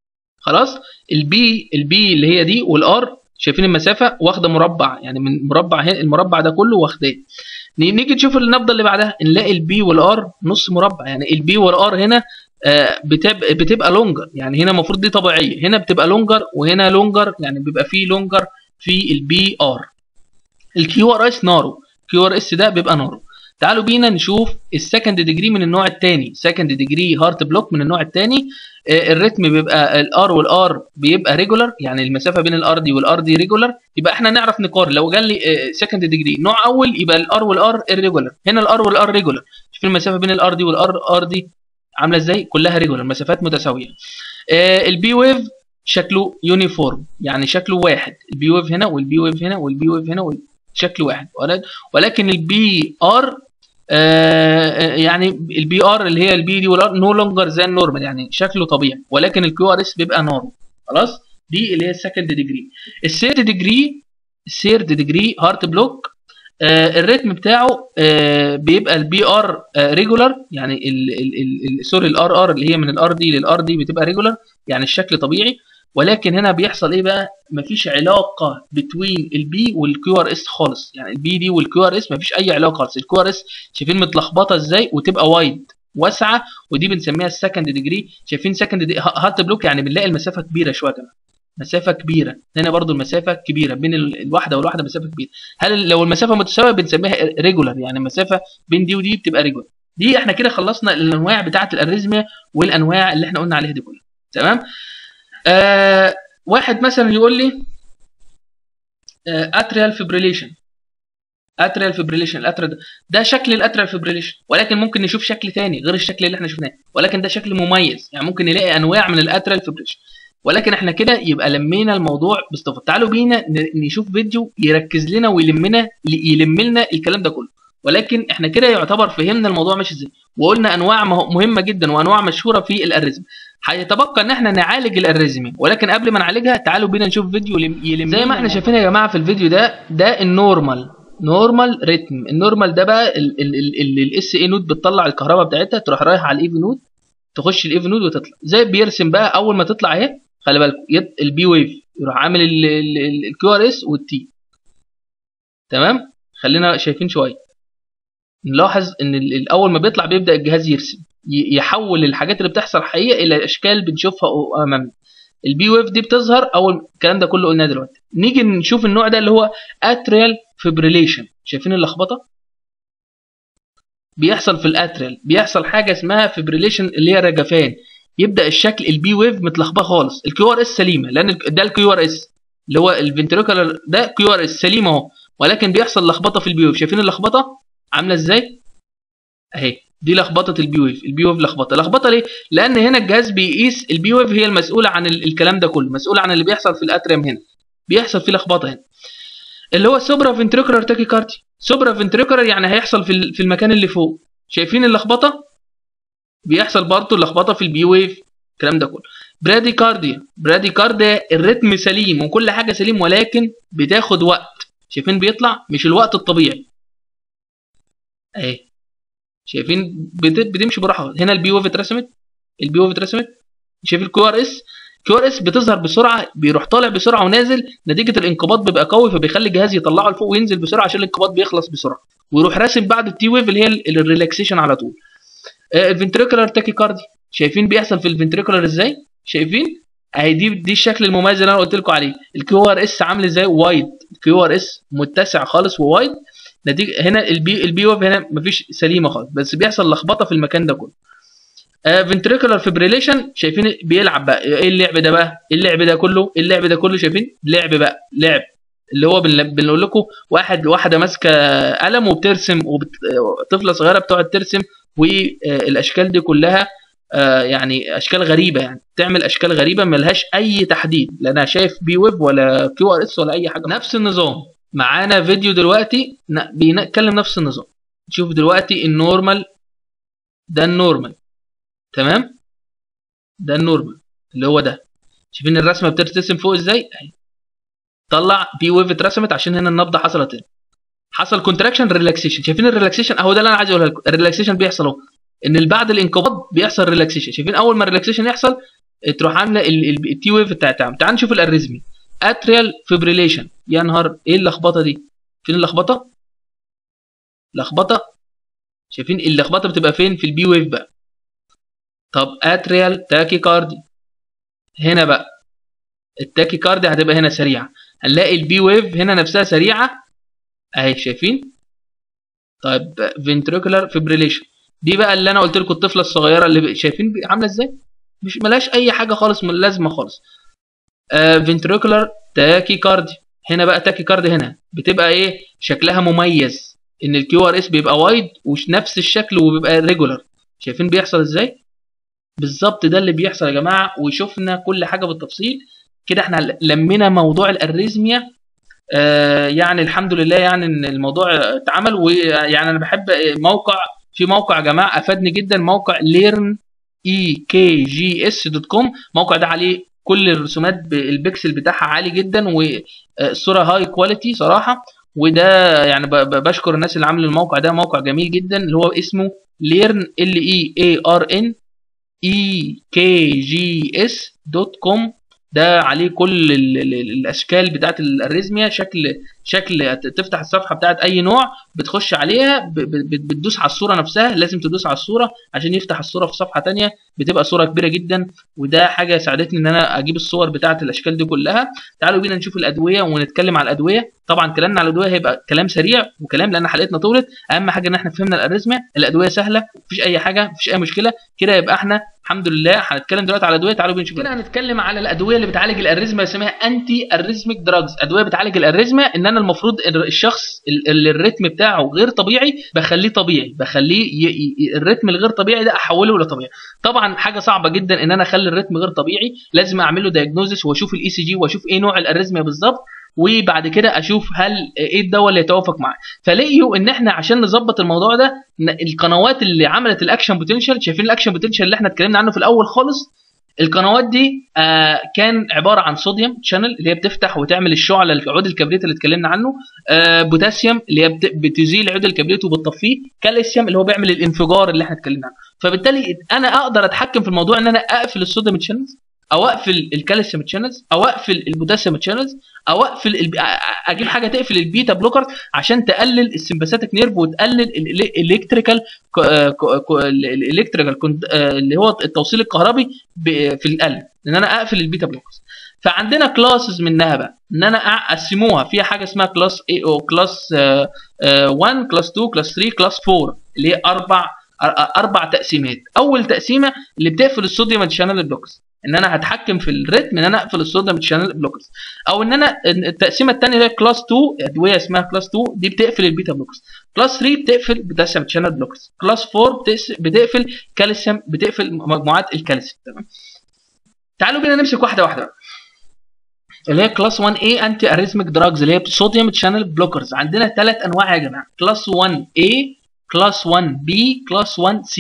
خلاص البي البي اللي هي دي والار شايفين المسافه واخده مربع يعني من مربع هنا المربع ده كله واخداه نيجي نشوف النبضه اللي بعدها نلاقي البي والار نص مربع يعني البي والار هنا آه، بتبقى بتبقى لونجر يعني هنا المفروض دي طبيعيه هنا بتبقى لونجر وهنا لونجر يعني بيبقى فيه لونجر في البي ار الكيو ار اس نارو كيو ار اس ده بيبقى نارو تعالوا بينا نشوف السكند ديجري من النوع الثاني سكند ديجري هارت بلوك من النوع الثاني الريتم بيبقى الار والار بيبقى ريجولار يعني المسافه بين الار دي والار دي ريجولار يبقى احنا نعرف نقارن لو قال لي سكند ديجري نوع اول يبقى الار والار irregular هنا الار والار ريجولار شوف المسافه بين الار دي والار ار دي عامله ازاي كلها ريجولار مسافات متساويه البي ويف شكله يونيفورم يعني شكله واحد البي ويف هنا والبي ويف هنا والبي ويف هنا وال- شكل واحد ولكن البي ار يعني البي ار اللي هي البي دي والار نو لونجر زي النورمال يعني شكله طبيعي ولكن الكيو ار اس بيبقى نورمال خلاص دي اللي هي السكند ديجري الثيرد ديجري الثيرد ديجري هارت بلوك آه الريتم بتاعه آه بيبقى البي ار ريجولار يعني ال ال ال ال سوري الار ار اللي هي من الار دي للار دي بتبقى ريجولار يعني الشكل طبيعي ولكن هنا بيحصل ايه بقى مفيش علاقه بتوين البي والكيو ار اس خالص يعني البي دي والكيو ار اس مفيش اي علاقه خالص الكيو ار اس شايفين متلخبطه ازاي وتبقى وايد واسعه ودي بنسميها السكند ديجري شايفين سكند دي هارت بلوك يعني بنلاقي المسافه كبيره شويه كمان مسافه كبيره هنا برضو المسافه كبيره بين ال- الواحده والواحده مسافه كبيره هل لو المسافه متساويه بنسميها ريجولار يعني المسافه بين دي ودي بتبقى ريجولار دي احنا كده خلصنا الانواع بتاعه الاريزميا والانواع اللي احنا قلنا عليها دي كلها تمام آه واحد مثلا يقول لي اتريال فيبريليشن اتريال فيبريليشن الاتريال ده ده شكل الاتريال فيبريليشن ولكن ممكن نشوف شكل تاني غير الشكل اللي احنا شفناه ولكن ده شكل مميز يعني ممكن نلاقي انواع من الاتريال فيبريليشن ولكن احنا كده يبقى لمينا الموضوع باستفاضه تعالوا بينا ن- نشوف فيديو يركز لنا ويلمنا يلم لنا الكلام ده كله ولكن احنا كده يعتبر فهمنا الموضوع ماشي ازاي وقلنا انواع مه- مهمه جدا وانواع مشهوره في الاريزم هيتبقى ان احنا نعالج الاريزمي ولكن قبل ما نعالجها تعالوا بينا نشوف فيديو يلم يلم زي ما احنا شايفين يا جماعه في الفيديو ده ده النورمال نورمال ريتم النورمال ده بقى الاس اي نود بتطلع الكهرباء بتاعتها تروح رايحه على الايفي نود تخش الايفي نود وتطلع زي بيرسم بقى اول ما تطلع اهي خلي بالكم يت- البي ويف يروح عامل الكيو ار اس والتي تمام خلينا شايفين شويه نلاحظ ان ال- ال- اول ما بيطلع بيبدا الجهاز يرسم ي- يحول الحاجات اللي بتحصل حقيقه الى اشكال بنشوفها امامنا البي ويف دي بتظهر اول الكلام ده كله قلناه دلوقتي نيجي نشوف النوع ده اللي هو اتريال فيبريليشن شايفين اللخبطه بيحصل في الاتريال بيحصل حاجه اسمها فيبريليشن اللي هي رجفان يبدا الشكل البي ويف متلخبطه خالص الكيو ار اس سليمه لان ال- ده الكيو ار اس اللي هو الفنتريكولار ده كيو ار اس سليم اهو ولكن بيحصل لخبطه في البي ويف شايفين اللخبطه عامله ازاي اهي دي لخبطه البي ويف البي ويف لخبطه لخبطه ليه لان هنا الجهاز بيقيس البي ويف هي المسؤوله عن ال- الكلام ده كله مسؤوله عن اللي بيحصل في الاتريم هنا بيحصل فيه لخبطه هنا اللي هو سوبرا فنتريكولار تاكيكاردي سوبرا فنتريكولار يعني هيحصل في ال- في المكان اللي فوق شايفين اللخبطه بيحصل برضه اللخبطه في البي ويف الكلام ده كله براديكارديا براديكارديا الريتم سليم وكل حاجه سليم ولكن بتاخد وقت شايفين بيطلع مش الوقت الطبيعي اهي شايفين بت- بتمشي براحه هنا البي ويف اترسمت البي ويف اترسمت شايف الكيو ار اس كيو ار اس بتظهر بسرعه بيروح طالع بسرعه ونازل نتيجه الانقباض بيبقى قوي فبيخلي الجهاز يطلعه لفوق وينزل بسرعه عشان الانقباض بيخلص بسرعه ويروح راسم بعد التي ويف اللي هي ال- الريلاكسيشن على طول الفنتريكولار تاكيكاردي شايفين بيحصل في الفنتريكولار ازاي شايفين اهي دي دي الشكل المميز اللي انا قلت لكم عليه الكيو ار اس عامل ازاي وايد الكيو ار اس متسع خالص ووايد نتيجه هنا البي البي ويف هنا مفيش سليمه خالص بس بيحصل لخبطه في المكان ده كله فنتريكولار فيبريليشن شايفين بيلعب بقى ايه اللعب ده بقى ايه اللعب ده كله ايه اللعب ده كله شايفين لعب بقى لعب اللي هو بنل- بنقول لكم واحد واحده ماسكه قلم وبترسم وبت... طفله صغيره بتقعد ترسم والاشكال دي كلها آه، يعني اشكال غريبه يعني تعمل اشكال غريبه ملهاش اي تحديد لا انا شايف بي ويب ولا كيو ار اس ولا اي حاجه نفس النظام معانا فيديو دلوقتي ن- بيتكلم نفس النظام شوف دلوقتي النورمال ده النورمال تمام ده النورمال اللي هو ده شايفين الرسمه بترتسم فوق ازاي اهي طلع بي ويف اترسمت عشان هنا النبضه حصلت هنا حصل كونتراكشن ريلاكسيشن شايفين الريلاكسيشن اهو ده اللي انا عايز اقولها لكم الريلاكسيشن بيحصل اهو ان بعد الانقباض بيحصل ريلاكسيشن شايفين اول ما الريلاكسيشن يحصل تروح عامله التي ويف بتاعتها تعال نشوف الاريزمي اتريال فيبريليشن يا نهار ايه اللخبطه دي فين اللخبطه لخبطه شايفين اللخبطه بتبقى فين في البي ويف بقى طب اتريال تاكيكاردي هنا بقى التاكيكاردي هتبقى هنا سريعه هنلاقي البي ويف هنا نفسها سريعه اهي شايفين طيب فنتريكولار فيبريليشن دي بقى اللي انا قلت لكم الطفله الصغيره اللي شايفين عامله ازاي مش ملاش اي حاجه خالص من لازمه خالص فنتريكولار تاكيكاردي هنا بقى تاكيكاردي هنا بتبقى ايه شكلها مميز ان الكيو ار اس بيبقى وايد ونفس الشكل وبيبقى ريجولار شايفين بيحصل ازاي بالظبط ده اللي بيحصل يا جماعه وشفنا كل حاجه بالتفصيل كده احنا لمينا موضوع الاريزميا آه يعني الحمد لله يعني ان الموضوع اتعمل ويعني انا بحب موقع في موقع يا جماعه افادني جدا موقع ليرن اي كي جي اس دوت كوم الموقع ده عليه كل الرسومات البكسل بتاعها عالي جدا والصوره هاي كواليتي صراحه وده يعني بشكر الناس اللي عامله الموقع ده موقع جميل جدا اللي هو اسمه ليرن ال اي اي ار ان اي كي جي اس دوت كوم ده عليه كل ال ال الاشكال بتاعت الاريزميا شكل شكل تفتح الصفحه بتاعت اي نوع بتخش عليها بتدوس على الصوره نفسها لازم تدوس على الصوره عشان يفتح الصوره في صفحه تانية بتبقى صوره كبيره جدا وده حاجه ساعدتني ان انا اجيب الصور بتاعت الاشكال دي كلها تعالوا بينا نشوف الادويه ونتكلم على الادويه طبعا كلامنا على الادويه هيبقى كلام سريع وكلام لان حلقتنا طولت اهم حاجه ان احنا فهمنا الاريزميا الادويه سهله مفيش اي حاجه مفيش اي مشكله كده يبقى احنا الحمد لله هنتكلم دلوقتي على الادويه تعالوا نشوف كده هنتكلم على الادويه اللي بتعالج الاريزما اسمها انتي اريزميك دراجز ادويه بتعالج الاريزما ان انا انا المفروض ال- الشخص ال- اللي الريتم بتاعه غير طبيعي بخليه طبيعي بخليه ي... ي... الريتم الغير طبيعي ده احوله لطبيعي طبعا حاجه صعبه جدا ان انا اخلي الريتم غير طبيعي لازم اعمل له دايجنوزس واشوف الاي سي جي واشوف ايه نوع الاريزميا بالظبط وبعد كده اشوف هل ايه الدواء اللي يتوافق معاه فلقيوا ان احنا عشان نظبط الموضوع ده ن- القنوات اللي عملت الاكشن بوتنشال شايفين الاكشن بوتنشال اللي احنا اتكلمنا عنه في الاول خالص القنوات دي آه كان عباره عن صوديوم شانل اللي هي بتفتح وتعمل الشعله عود الكبريت اللي اتكلمنا عنه آه بوتاسيوم اللي هي بت- بتزيل عود الكبريت وبتطفيه كالسيوم اللي هو بيعمل الانفجار اللي احنا اتكلمنا عنه فبالتالي انا اقدر اتحكم في الموضوع ان انا اقفل الصوديوم شانلز او اقفل الكالسيوم شانلز او اقفل البوتاسيوم شانلز او اقفل الب... أ- اجيب حاجه تقفل البيتا بلوكر عشان تقلل السمباثيك نيرف وتقلل الالكتريكال الالكتريكال اللي هو التوصيل الكهربي ب- في القلب ان انا اقفل البيتا بلوكرز فعندنا كلاسز منها بقى ان انا اقسموها فيها حاجه اسمها كلاس اي او كلاس 1 كلاس 2 كلاس 3 كلاس 4 اللي هي اربع أر- اربع تقسيمات اول تقسيمه اللي بتقفل الصوديوم شانل بلوكرز ان انا هتحكم في الريتم ان انا اقفل الصوديوم شانل بلوكرز او ان انا التقسيمه الثانيه اللي هي كلاس 2 ادويه اسمها كلاس 2 دي بتقفل البيتا بلوكرز كلاس 3 بتقفل بوتاسيوم شانل بلوكرز كلاس 4 بتقس- بتقفل كالسيوم بتقفل مجموعات الكالسيوم تمام تعالوا بينا نمسك واحده واحده بقى. اللي هي كلاس 1 A انتي اريثميك دراجز اللي هي صوديوم شانل بلوكرز عندنا ثلاث انواع يا جماعه كلاس 1 A كلاس 1 B كلاس 1 C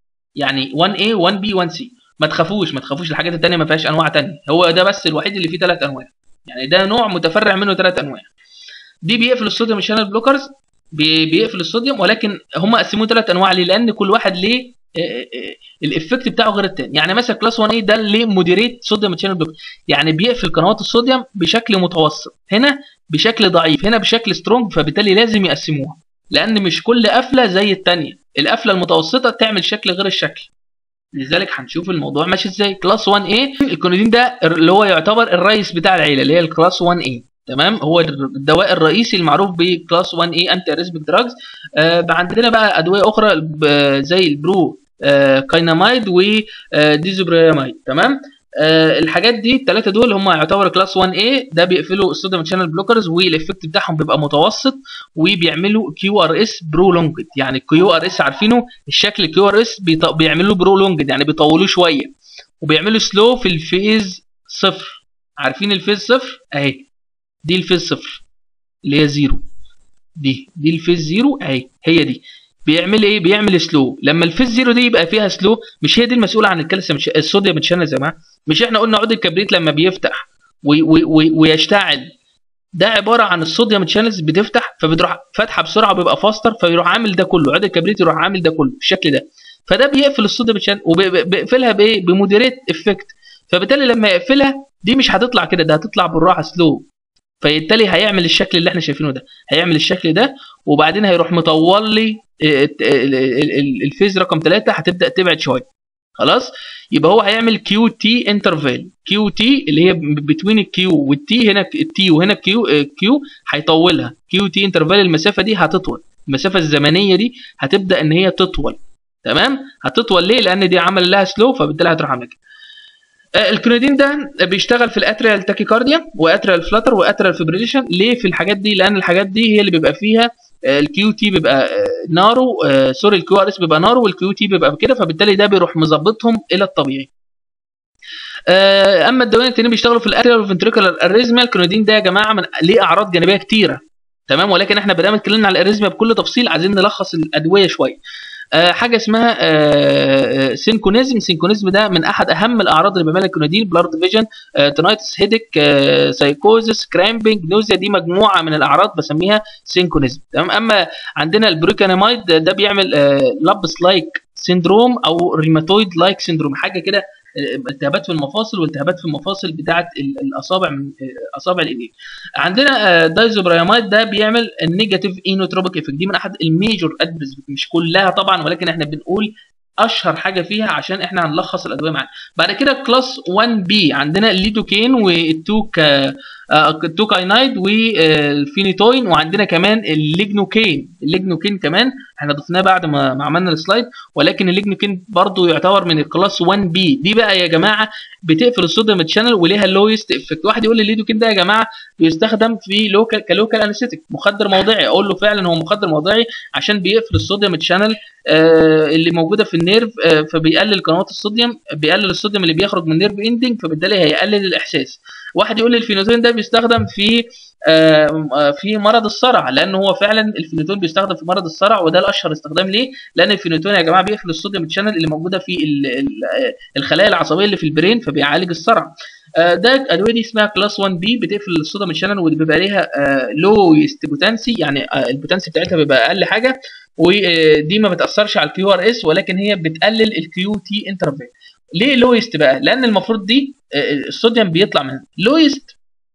يعني 1 A 1 B 1 C ما تخافوش ما تخافوش الحاجات التانية ما فيهاش انواع تانية هو ده بس الوحيد اللي فيه ثلاث انواع يعني ده نوع متفرع منه ثلاث انواع دي بيقفل الصوديوم شانل بلوكرز بي- بيقفل الصوديوم ولكن هم قسموه ثلاث انواع ليه لان كل واحد ليه آه، آه، الافكت بتاعه غير التاني يعني مثلا كلاس 1 a ده اللي مودريت صوديوم شانل بلوكر يعني بيقفل قنوات الصوديوم بشكل متوسط هنا بشكل ضعيف هنا بشكل سترونج فبالتالي لازم يقسموها لان مش كل قفله زي التانية القفله المتوسطه تعمل شكل غير الشكل لذلك هنشوف الموضوع ماشي ازاي كلاس 1 a الكونودين ده اللي هو يعتبر الرئيس بتاع العيله اللي هي الكلاس 1 a تمام هو الدواء الرئيسي المعروف بكلاس 1 a انتي اريثميك دراجز آه عندنا بقى ادويه اخرى ب- زي البرو آه كاينامايد وديزوبريامايد تمام آه الحاجات دي الثلاثه دول هم يعتبروا كلاس 1 a ده بيقفلوا الصوديوم شانل بلوكرز والافكت بتاعهم بيبقى متوسط وبيعملوا كيو ار اس برولونجد يعني الكيو ار اس عارفينه الشكل كيو ار اس بيعملوا برولونجد يعني بيطولوه شويه وبيعملوا سلو في الفيز صفر عارفين الفيز صفر اهي دي الفيز صفر اللي هي زيرو دي دي الفيز زيرو اهي هي دي بيعمل ايه بيعمل سلو لما الفيز زيرو دي يبقى فيها سلو مش هي دي المسؤوله عن الكالسيوم الصوديوم شانل يا جماعه مش احنا قلنا عود الكبريت لما بيفتح وي وي وي ويشتعل ده عباره عن الصوديوم شانلز بتفتح فبتروح فاتحه بسرعه بيبقى فاستر فيروح عامل ده كله عود الكبريت يروح عامل ده كله بالشكل ده فده بيقفل الصوديوم شانل وبيقفلها بايه بمودريت افكت فبالتالي لما يقفلها دي مش هتطلع كده ده هتطلع بالراحه سلو فبالتالي هيعمل الشكل اللي احنا شايفينه ده هيعمل الشكل ده وبعدين هيروح مطول لي الفيز رقم 3 هتبدا تبعد شويه خلاص يبقى هو هيعمل كيو تي انترفال كيو تي اللي هي بتوين الكيو والتي هنا التي وهنا كيو كيو هيطولها كيو تي انترفال المسافه دي هتطول المسافه الزمنيه دي هتبدا ان هي تطول تمام هتطول ليه لان دي عمل لها سلو فبالتالي هتروح عامله كده الكلونيدين ده بيشتغل في الاتريال تاكيكارديا واتريال فلاتر واتريال فيبريليشن ليه في الحاجات دي لان الحاجات دي هي اللي بيبقى فيها الكيو تي بيبقى نارو سوري الكيو ار اس بيبقى نارو والكيو تي بيبقى كده فبالتالي ده بيروح مظبطهم الى الطبيعي اما الدوايين التانيين بيشتغلوا في الاتريال وفنتريكولار اريزميا الكلونيدين ده يا جماعه من ليه اعراض جانبيه كتيره تمام ولكن احنا بدانا اتكلمنا على الاريزميا بكل تفصيل عايزين نلخص الادويه شويه آه حاجه اسمها آه سينكونيزم سينكونيزم ده من احد اهم الاعراض اللي بيعملها الكونودين بلارد فيجن آه تنايتس هيدك آه سايكوزس كرامبنج نوزيا دي مجموعه من الاعراض بسميها سينكونيزم تمام اما عندنا البروكانامايد ده بيعمل آه لابس لايك سيندروم او ريماتويد لايك سيندروم حاجه كده التهابات في المفاصل والتهابات في المفاصل بتاعه الاصابع من اصابع الايدين عندنا دايزوبريامايد ده بيعمل النيجاتيف اينوتروبيك افكت دي من احد الميجور ادفيس مش كلها طبعا ولكن احنا بنقول اشهر حاجه فيها عشان احنا هنلخص الادويه معانا بعد كده كلاس 1 بي عندنا الليدوكين والتوك التوكاينايد والفينيتوين وعندنا كمان الليجنوكين الليجنوكين كمان احنا ضفناه بعد ما, ما عملنا السلايد ولكن الليجنوكين برضو يعتبر من الكلاس 1 بي دي بقى يا جماعه بتقفل الصوديوم تشانل وليها اللويست افكت واحد يقول لي الليدوكين ده يا جماعه بيستخدم في لوكال كلوكال انستيك مخدر موضعي اقول له فعلا هو مخدر موضعي عشان بيقفل الصوديوم تشانل آه اللي موجوده في النيرف آه فبيقلل قنوات الصوديوم بيقلل الصوديوم اللي بيخرج من النيرف اندنج فبالتالي هيقلل الاحساس واحد يقول لي الفينوتين ده بيستخدم في آه في مرض الصرع لان هو فعلا الفينوتين بيستخدم في مرض الصرع وده الاشهر استخدام ليه لان الفينوتين يا جماعه بيقفل الصوديوم تشانل اللي موجوده في الخلايا العصبيه اللي في البرين فبيعالج الصرع ده الادويه دي اسمها كلاس 1 بي بتقفل الصوديوم تشانل وبيبقى ليها لويست بوتنسي يعني البوتنسي بتاعتها بيبقى اقل حاجه ودي ما بتاثرش على الكيو ار اس ولكن هي بتقلل الكيو تي انترفال ليه لويست بقى لان المفروض دي الصوديوم بيطلع منها لويست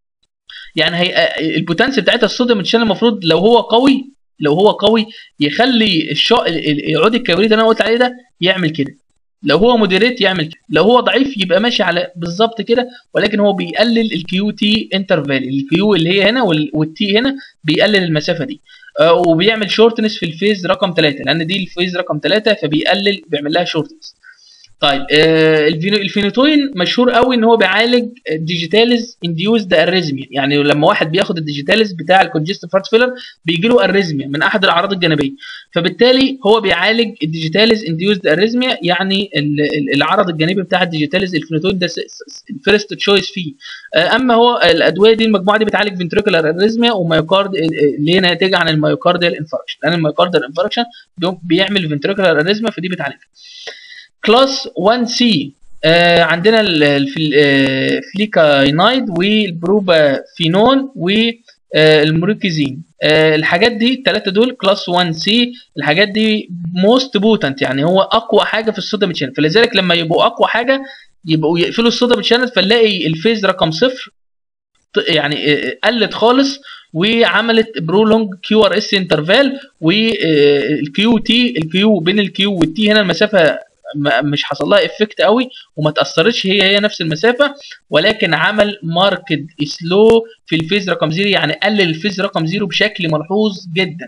يعني هي البوتنسي بتاعتها الصوديوم تشانل المفروض لو هو قوي لو هو قوي يخلي الشو العود الكبريت اللي انا قلت عليه ده يعمل كده لو هو مودريت يعمل كده لو هو ضعيف يبقى ماشي على بالظبط كده ولكن هو بيقلل الكيو تي انترفال الكيو اللي هي هنا والتي هنا بيقلل المسافه دي آه وبيعمل شورتنس في الفيز رقم 3 لان دي الفيز رقم 3 فبيقلل بيعمل لها شورتنس طيب آه الفينوتوين مشهور قوي ان هو بيعالج ديجيتاليز انديوزد اريزميا يعني لما واحد بياخد الديجيتاليز بتاع الكونجستيف هارت فيلر بيجي له اريزميا من احد الاعراض الجانبيه فبالتالي هو بيعالج الديجيتاليز انديوزد اريزميا يعني العرض الجانبي بتاع الديجيتاليز الفينوتوين ده الفيرست تشويس فيه آه اما هو الادويه دي المجموعه دي بتعالج فنتريكولار اريزميا ومايوكارد اللي هي ناتجه عن المايوكارديال انفاركشن لان المايوكارديال انفاركشن بيعمل فنتريكولار اريزميا فدي بتعالجها كلاس 1 سي آه عندنا الفليكاينايد والبروبافينون والموريكيزين آه الحاجات دي الثلاثه دول كلاس 1 سي الحاجات دي موست بوتنت يعني هو اقوى حاجه في الصوديوم تشانل فلذلك لما يبقوا اقوى حاجه يبقوا يقفلوا الصوديوم تشانل فنلاقي الفيز رقم صفر يعني قلت خالص وعملت برولونج كيو ار اس انترفال والكيو تي الكيو بين الكيو والتي هنا المسافه مش حصل لها افكت قوي وما تاثرتش هي هي نفس المسافه ولكن عمل ماركت سلو في الفيز رقم زيرو يعني قلل الفيز رقم زيرو بشكل ملحوظ جدا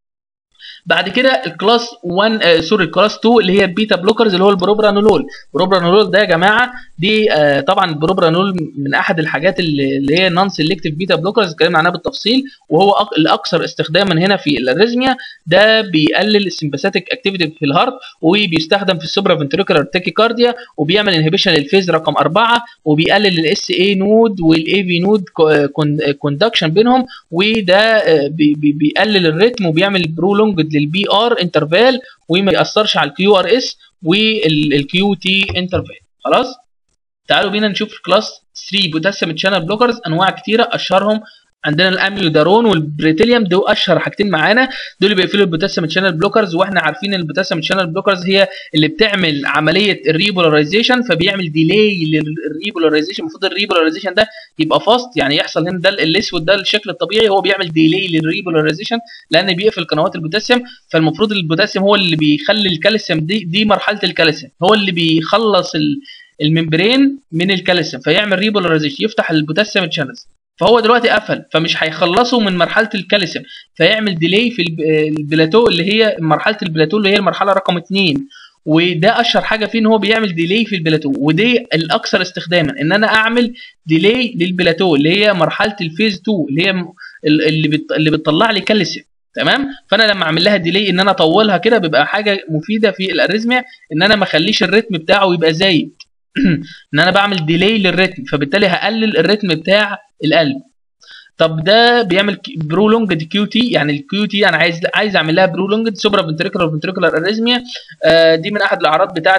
بعد كده الكلاس 1 آه سوري الكلاس 2 اللي هي البيتا بلوكرز اللي هو البروبرانولول البروبرانولول ده يا جماعه دي آه طبعا البروبرانول من احد الحاجات اللي, اللي هي نون سيلكتيف بيتا بلوكرز اتكلمنا عنها بالتفصيل وهو أك الاكثر استخداما هنا في الاريزميا ده بيقلل السمباثيك اكتيفيتي في الهارت وبيستخدم في السوبرا فنتريكولار تاكيكارديا وبيعمل انهبيشن للفيز رقم 4 وبيقلل الاس اي نود والاي في نود كوندكشن بينهم وده آه بي بي بيقلل الريتم وبيعمل برولونج للبي ار انترفال وما ياثرش على الكيو ار اس والكيو تي انترفال خلاص تعالوا بينا نشوف كلاس 3 بوتاسيوم تشانل بلوكرز انواع كتيره اشهرهم عندنا الاميودارون والبريتيليوم دول اشهر حاجتين معانا دول اللي بيقفلوا البوتاسيوم تشانل بلوكرز واحنا عارفين ان البوتاسيوم تشانل بلوكرز هي اللي بتعمل عمليه الريبولاريزيشن فبيعمل ديلي للريبولاريزيشن المفروض الريبولاريزيشن ده يبقى فاست يعني يحصل هنا ده الاسود ده الشكل الطبيعي هو بيعمل ديلي للريبولاريزيشن لان بيقفل قنوات البوتاسيوم فالمفروض البوتاسيوم هو اللي بيخلي الكالسيوم دي دي مرحله الكالسيوم هو اللي بيخلص الممبرين من الكالسيوم فيعمل ريبولاريزيشن يفتح البوتاسيوم تشانلز فهو دلوقتي قفل فمش هيخلصوا من مرحله الكالسيوم فيعمل ديلي في البلاتو اللي هي مرحله البلاتو اللي هي المرحله رقم 2 وده اشهر حاجه فيه ان هو بيعمل ديلي في البلاتو ودي الاكثر استخداما ان انا اعمل ديلي للبلاتو اللي هي مرحله الفيز 2 اللي هي اللي بت... اللي بتطلع لي كالسيوم تمام فانا لما اعمل لها ديلي ان انا اطولها كده بيبقى حاجه مفيده في الاريزميا ان انا ما اخليش الريتم بتاعه يبقى زايد ان انا بعمل ديلي للريتم فبالتالي هقلل الريتم بتاع القلب طب ده بيعمل برولونج دي كيو تي يعني الكيو تي انا عايز عايز اعمل لها برولونج سوبرا فنتريكولار فنتريكولار اريزميا آه دي من احد الاعراض بتاعه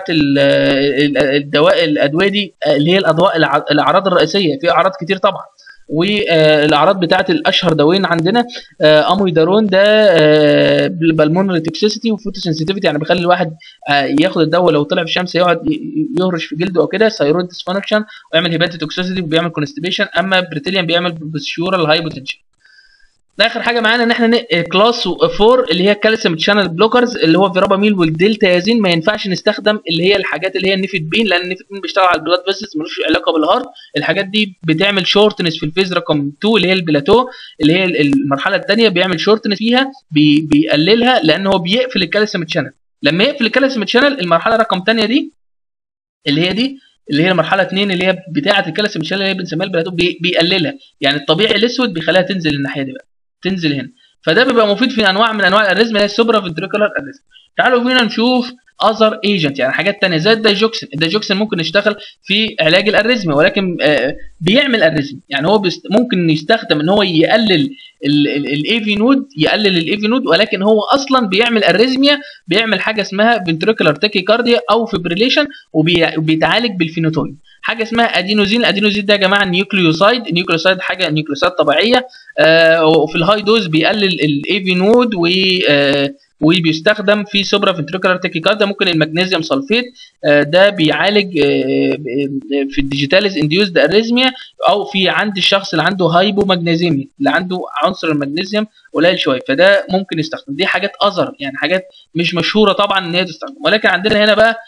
الدواء الادويه دي اللي هي الادواء الاعراض الرئيسيه في اعراض كتير طبعا والاعراض بتاعه الاشهر دوايين عندنا امويدارون ده بالمونري توكسيسيتي وفوتوسنسيتيفيتي يعني بيخلي الواحد ياخد الدواء لو طلع في الشمس يقعد يهرش في جلده او كده ثايرويد ديسفانكشن ويعمل هيباتي توكسيسيتي وبيعمل كونستيبيشن اما بريتيليوم بيعمل بسيورال هايبوتنشن اخر حاجه معانا ان احنا كلاس 4 اللي هي الكالسيوم تشانل بلوكرز اللي هو فيراباميل والدلتازين ما ينفعش نستخدم اللي هي الحاجات اللي هي النيفيدبين لان النيفيدبين بيشتغل على البلاد فيسلز ملوش علاقه بالهارت الحاجات دي بتعمل شورتنس في الفيز رقم 2 اللي هي البلاتو اللي هي المرحله الثانيه بيعمل شورتنس فيها بي بيقللها لان هو بيقفل الكالسيوم تشانل لما يقفل الكالسيوم تشانل المرحله رقم 8 دي اللي هي دي اللي هي المرحله 2 اللي هي بتاعه الكالسيوم تشانل اللي هي بنسميها البلاتو بي بيقللها يعني الطبيعي الاسود بيخليها تنزل الناحيه دي بقى تنزل هنا فده بيبقى مفيد في انواع من انواع الاريزم اللي هي السوبرا فنتريكولار اريزم تعالوا بينا نشوف اذر ايجنت يعني حاجات ثانيه زي الدايجوكسين الدايجوكسين ممكن يشتغل في علاج الاريزميا ولكن آه بيعمل اريزم يعني هو بيست ممكن يستخدم ان هو يقلل الاي في نود يقلل الاي في نود ولكن هو اصلا بيعمل اريزميا بيعمل حاجه اسمها فنتريكولار تاكيكارديا او فيبريليشن وبيتعالج بالفينوتوين حاجه اسمها ادينوزين الادينوزين ده يا جماعه نيوكليوسايد النيوكليوسايد حاجه نيوكليوسايد طبيعيه آه وفي الهاي دوز بيقلل الاي في نود و آه وبيستخدم في سوبرا فنتريكولار تاكيكاردا ممكن المغنيسيوم سلفيت آه ده بيعالج آه في الديجيتاليز انديوزد اريزميا او في عند الشخص اللي عنده هايبو مغنيزيميا اللي عنده عنصر المغنيسيوم قليل شويه فده ممكن يستخدم دي حاجات اذر يعني حاجات مش مشهوره طبعا ان هي تستخدم ولكن عندنا هنا بقى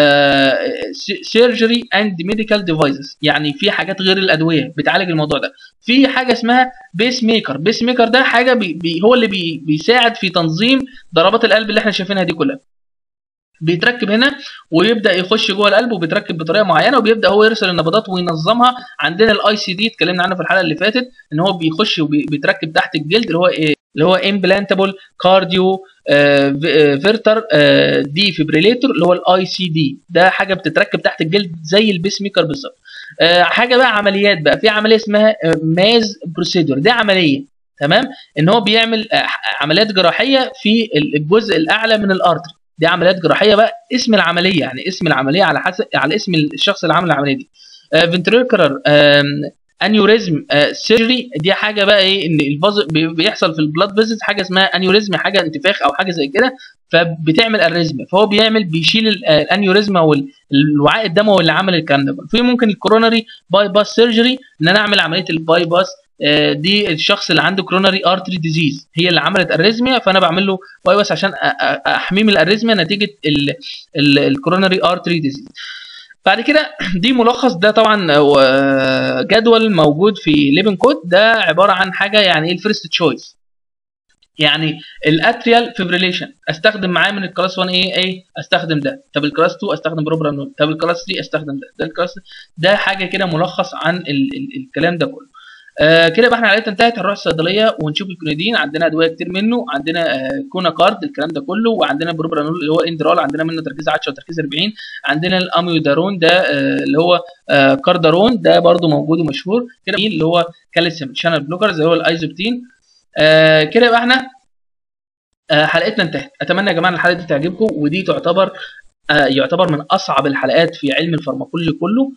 سيرجري اند ميديكال ديفايسز يعني في حاجات غير الادويه بتعالج الموضوع ده في حاجه اسمها بيس ميكر بيس ميكر ده حاجه بي بي هو اللي بي بيساعد في تنظيم ضربات القلب اللي احنا شايفينها دي كلها بيتركب هنا ويبدا يخش جوه القلب وبيتركب بطريقه معينه وبيبدا هو يرسل النبضات وينظمها عندنا الاي سي دي اتكلمنا عنه في الحلقه اللي فاتت ان هو بيخش وبيتركب تحت الجلد اللي هو ايه اللي هو امبلانتابل كارديو فيرتر دي فيبريليتور اللي هو الاي سي دي ده حاجه بتتركب تحت الجلد زي البيس ميكر بالظبط آه حاجه بقى عمليات بقى في عمليه اسمها ماز بروسيدور دي عمليه تمام ان هو بيعمل آه عمليات جراحيه في الجزء الاعلى من الارتري دي عمليات جراحيه بقى اسم العمليه يعني اسم العمليه على حسب على اسم الشخص اللي عمل العمليه دي فنتريكولار انيوريزم سيرجري دي حاجه بقى ايه ان الفاز بيحصل في البلاد فيزيت حاجه اسمها انيوريزم حاجه انتفاخ او حاجه زي كده فبتعمل اريزم فهو بيعمل بيشيل الانيوريزم او الوعاء الدموي اللي عمل الكلام ده في ممكن الكوروناري باي باس سيرجري ان انا اعمل عمليه الباي باس دي الشخص اللي عنده كروناري ارتري ديزيز هي اللي عملت اريزميا فانا بعمل له باي باس عشان احميه من الاريزميا نتيجه الكروناري ارتري ديزيز بعد كده دي ملخص ده طبعا جدول موجود في ليفن كود ده عباره عن حاجه يعني ايه الفيرست تشويس يعني الاتريال فيبريليشن استخدم معاه من الكلاس 1 ايه ايه استخدم ده طب الكلاس 2 استخدم بروبرانول طب الكلاس 3 استخدم ده ده الكلاس ده حاجه كده ملخص عن ال ال الكلام ده كله آه كده يبقى احنا حلقتنا انتهت هنروح الصيدليه ونشوف الكونيدين عندنا ادويه كتير منه عندنا آه كونا كارد الكلام ده كله وعندنا بروبرانول اللي هو اندرال عندنا منه تركيز 10 وتركيز 40 عندنا الاميودارون ده آه اللي هو آه كاردارون ده برده موجود ومشهور كده اللي هو كالسيوم شانل بلوكرز اللي هو الايزوبتين آه كده يبقى احنا آه حلقتنا انتهت اتمنى يا جماعه الحلقه دي تعجبكم ودي تعتبر آه يعتبر من اصعب الحلقات في علم الفارماكولوجي كله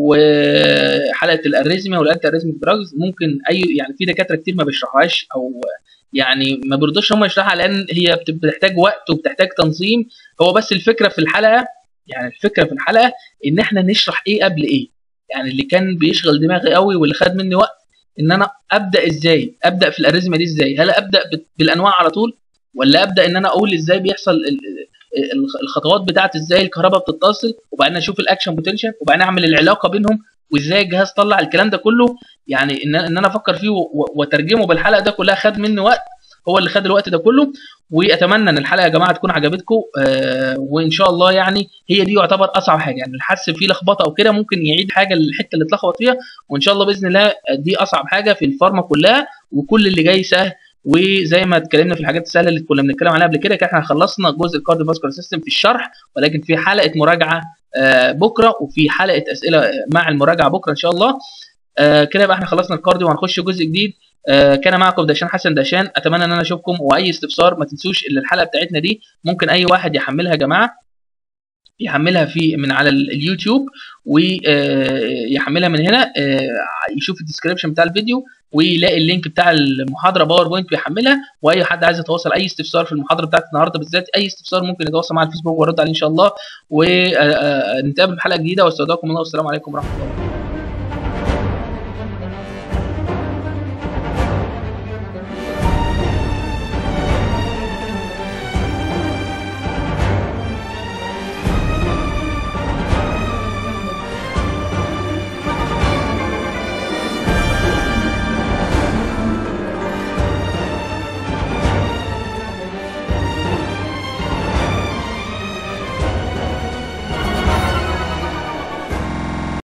وحلقه الاريزميا والانتي اريزميك دراجز ممكن اي يعني في دكاتره كتير ما بيشرحوهاش او يعني ما بيرضوش هم يشرحها لان هي بتحتاج وقت وبتحتاج تنظيم هو بس الفكره في الحلقه يعني الفكره في الحلقه ان احنا نشرح ايه قبل ايه يعني اللي كان بيشغل دماغي قوي واللي خد مني وقت ان انا ابدا ازاي ابدا في الاريزميا دي ازاي هل ابدا بالانواع على طول ولا ابدا ان انا اقول ازاي بيحصل الخطوات بتاعت ازاي الكهرباء بتتصل وبعدين اشوف الاكشن بوتنشال وبعدين اعمل العلاقه بينهم وازاي الجهاز طلع الكلام ده كله يعني ان ان انا افكر فيه واترجمه بالحلقه ده كلها خد مني وقت هو اللي خد الوقت ده كله واتمنى ان الحلقه يا جماعه تكون عجبتكم آه وان شاء الله يعني هي دي يعتبر اصعب حاجه يعني اللي حس فيه لخبطه او كده ممكن يعيد حاجه الحته اللي اتلخبط فيها وان شاء الله باذن الله دي اصعب حاجه في الفارما كلها وكل اللي جاي سهل وزي ما اتكلمنا في الحاجات السهله اللي كنا بنتكلم عليها قبل كده احنا خلصنا جزء الكارديو فاسكولار سيستم في الشرح ولكن في حلقه مراجعه آه بكره وفي حلقه اسئله مع المراجعه بكره ان شاء الله آه كده يبقى احنا خلصنا الكارديو وهنخش جزء جديد آه كان معكم دهشان حسن دهشان اتمنى ان انا اشوفكم واي استفسار ما تنسوش ان الحلقه بتاعتنا دي ممكن اي واحد يحملها يا جماعه يحملها في من على اليوتيوب ويحملها من هنا يشوف الديسكربشن بتاع الفيديو ويلاقي اللينك بتاع المحاضره باوربوينت بيحملها واي حد عايز يتواصل اي استفسار في المحاضره بتاعت النهارده بالذات اي استفسار ممكن يتواصل مع الفيسبوك وارد عليه ان شاء الله ونتقابل في حلقه جديده واستودعكم الله والسلام عليكم ورحمه الله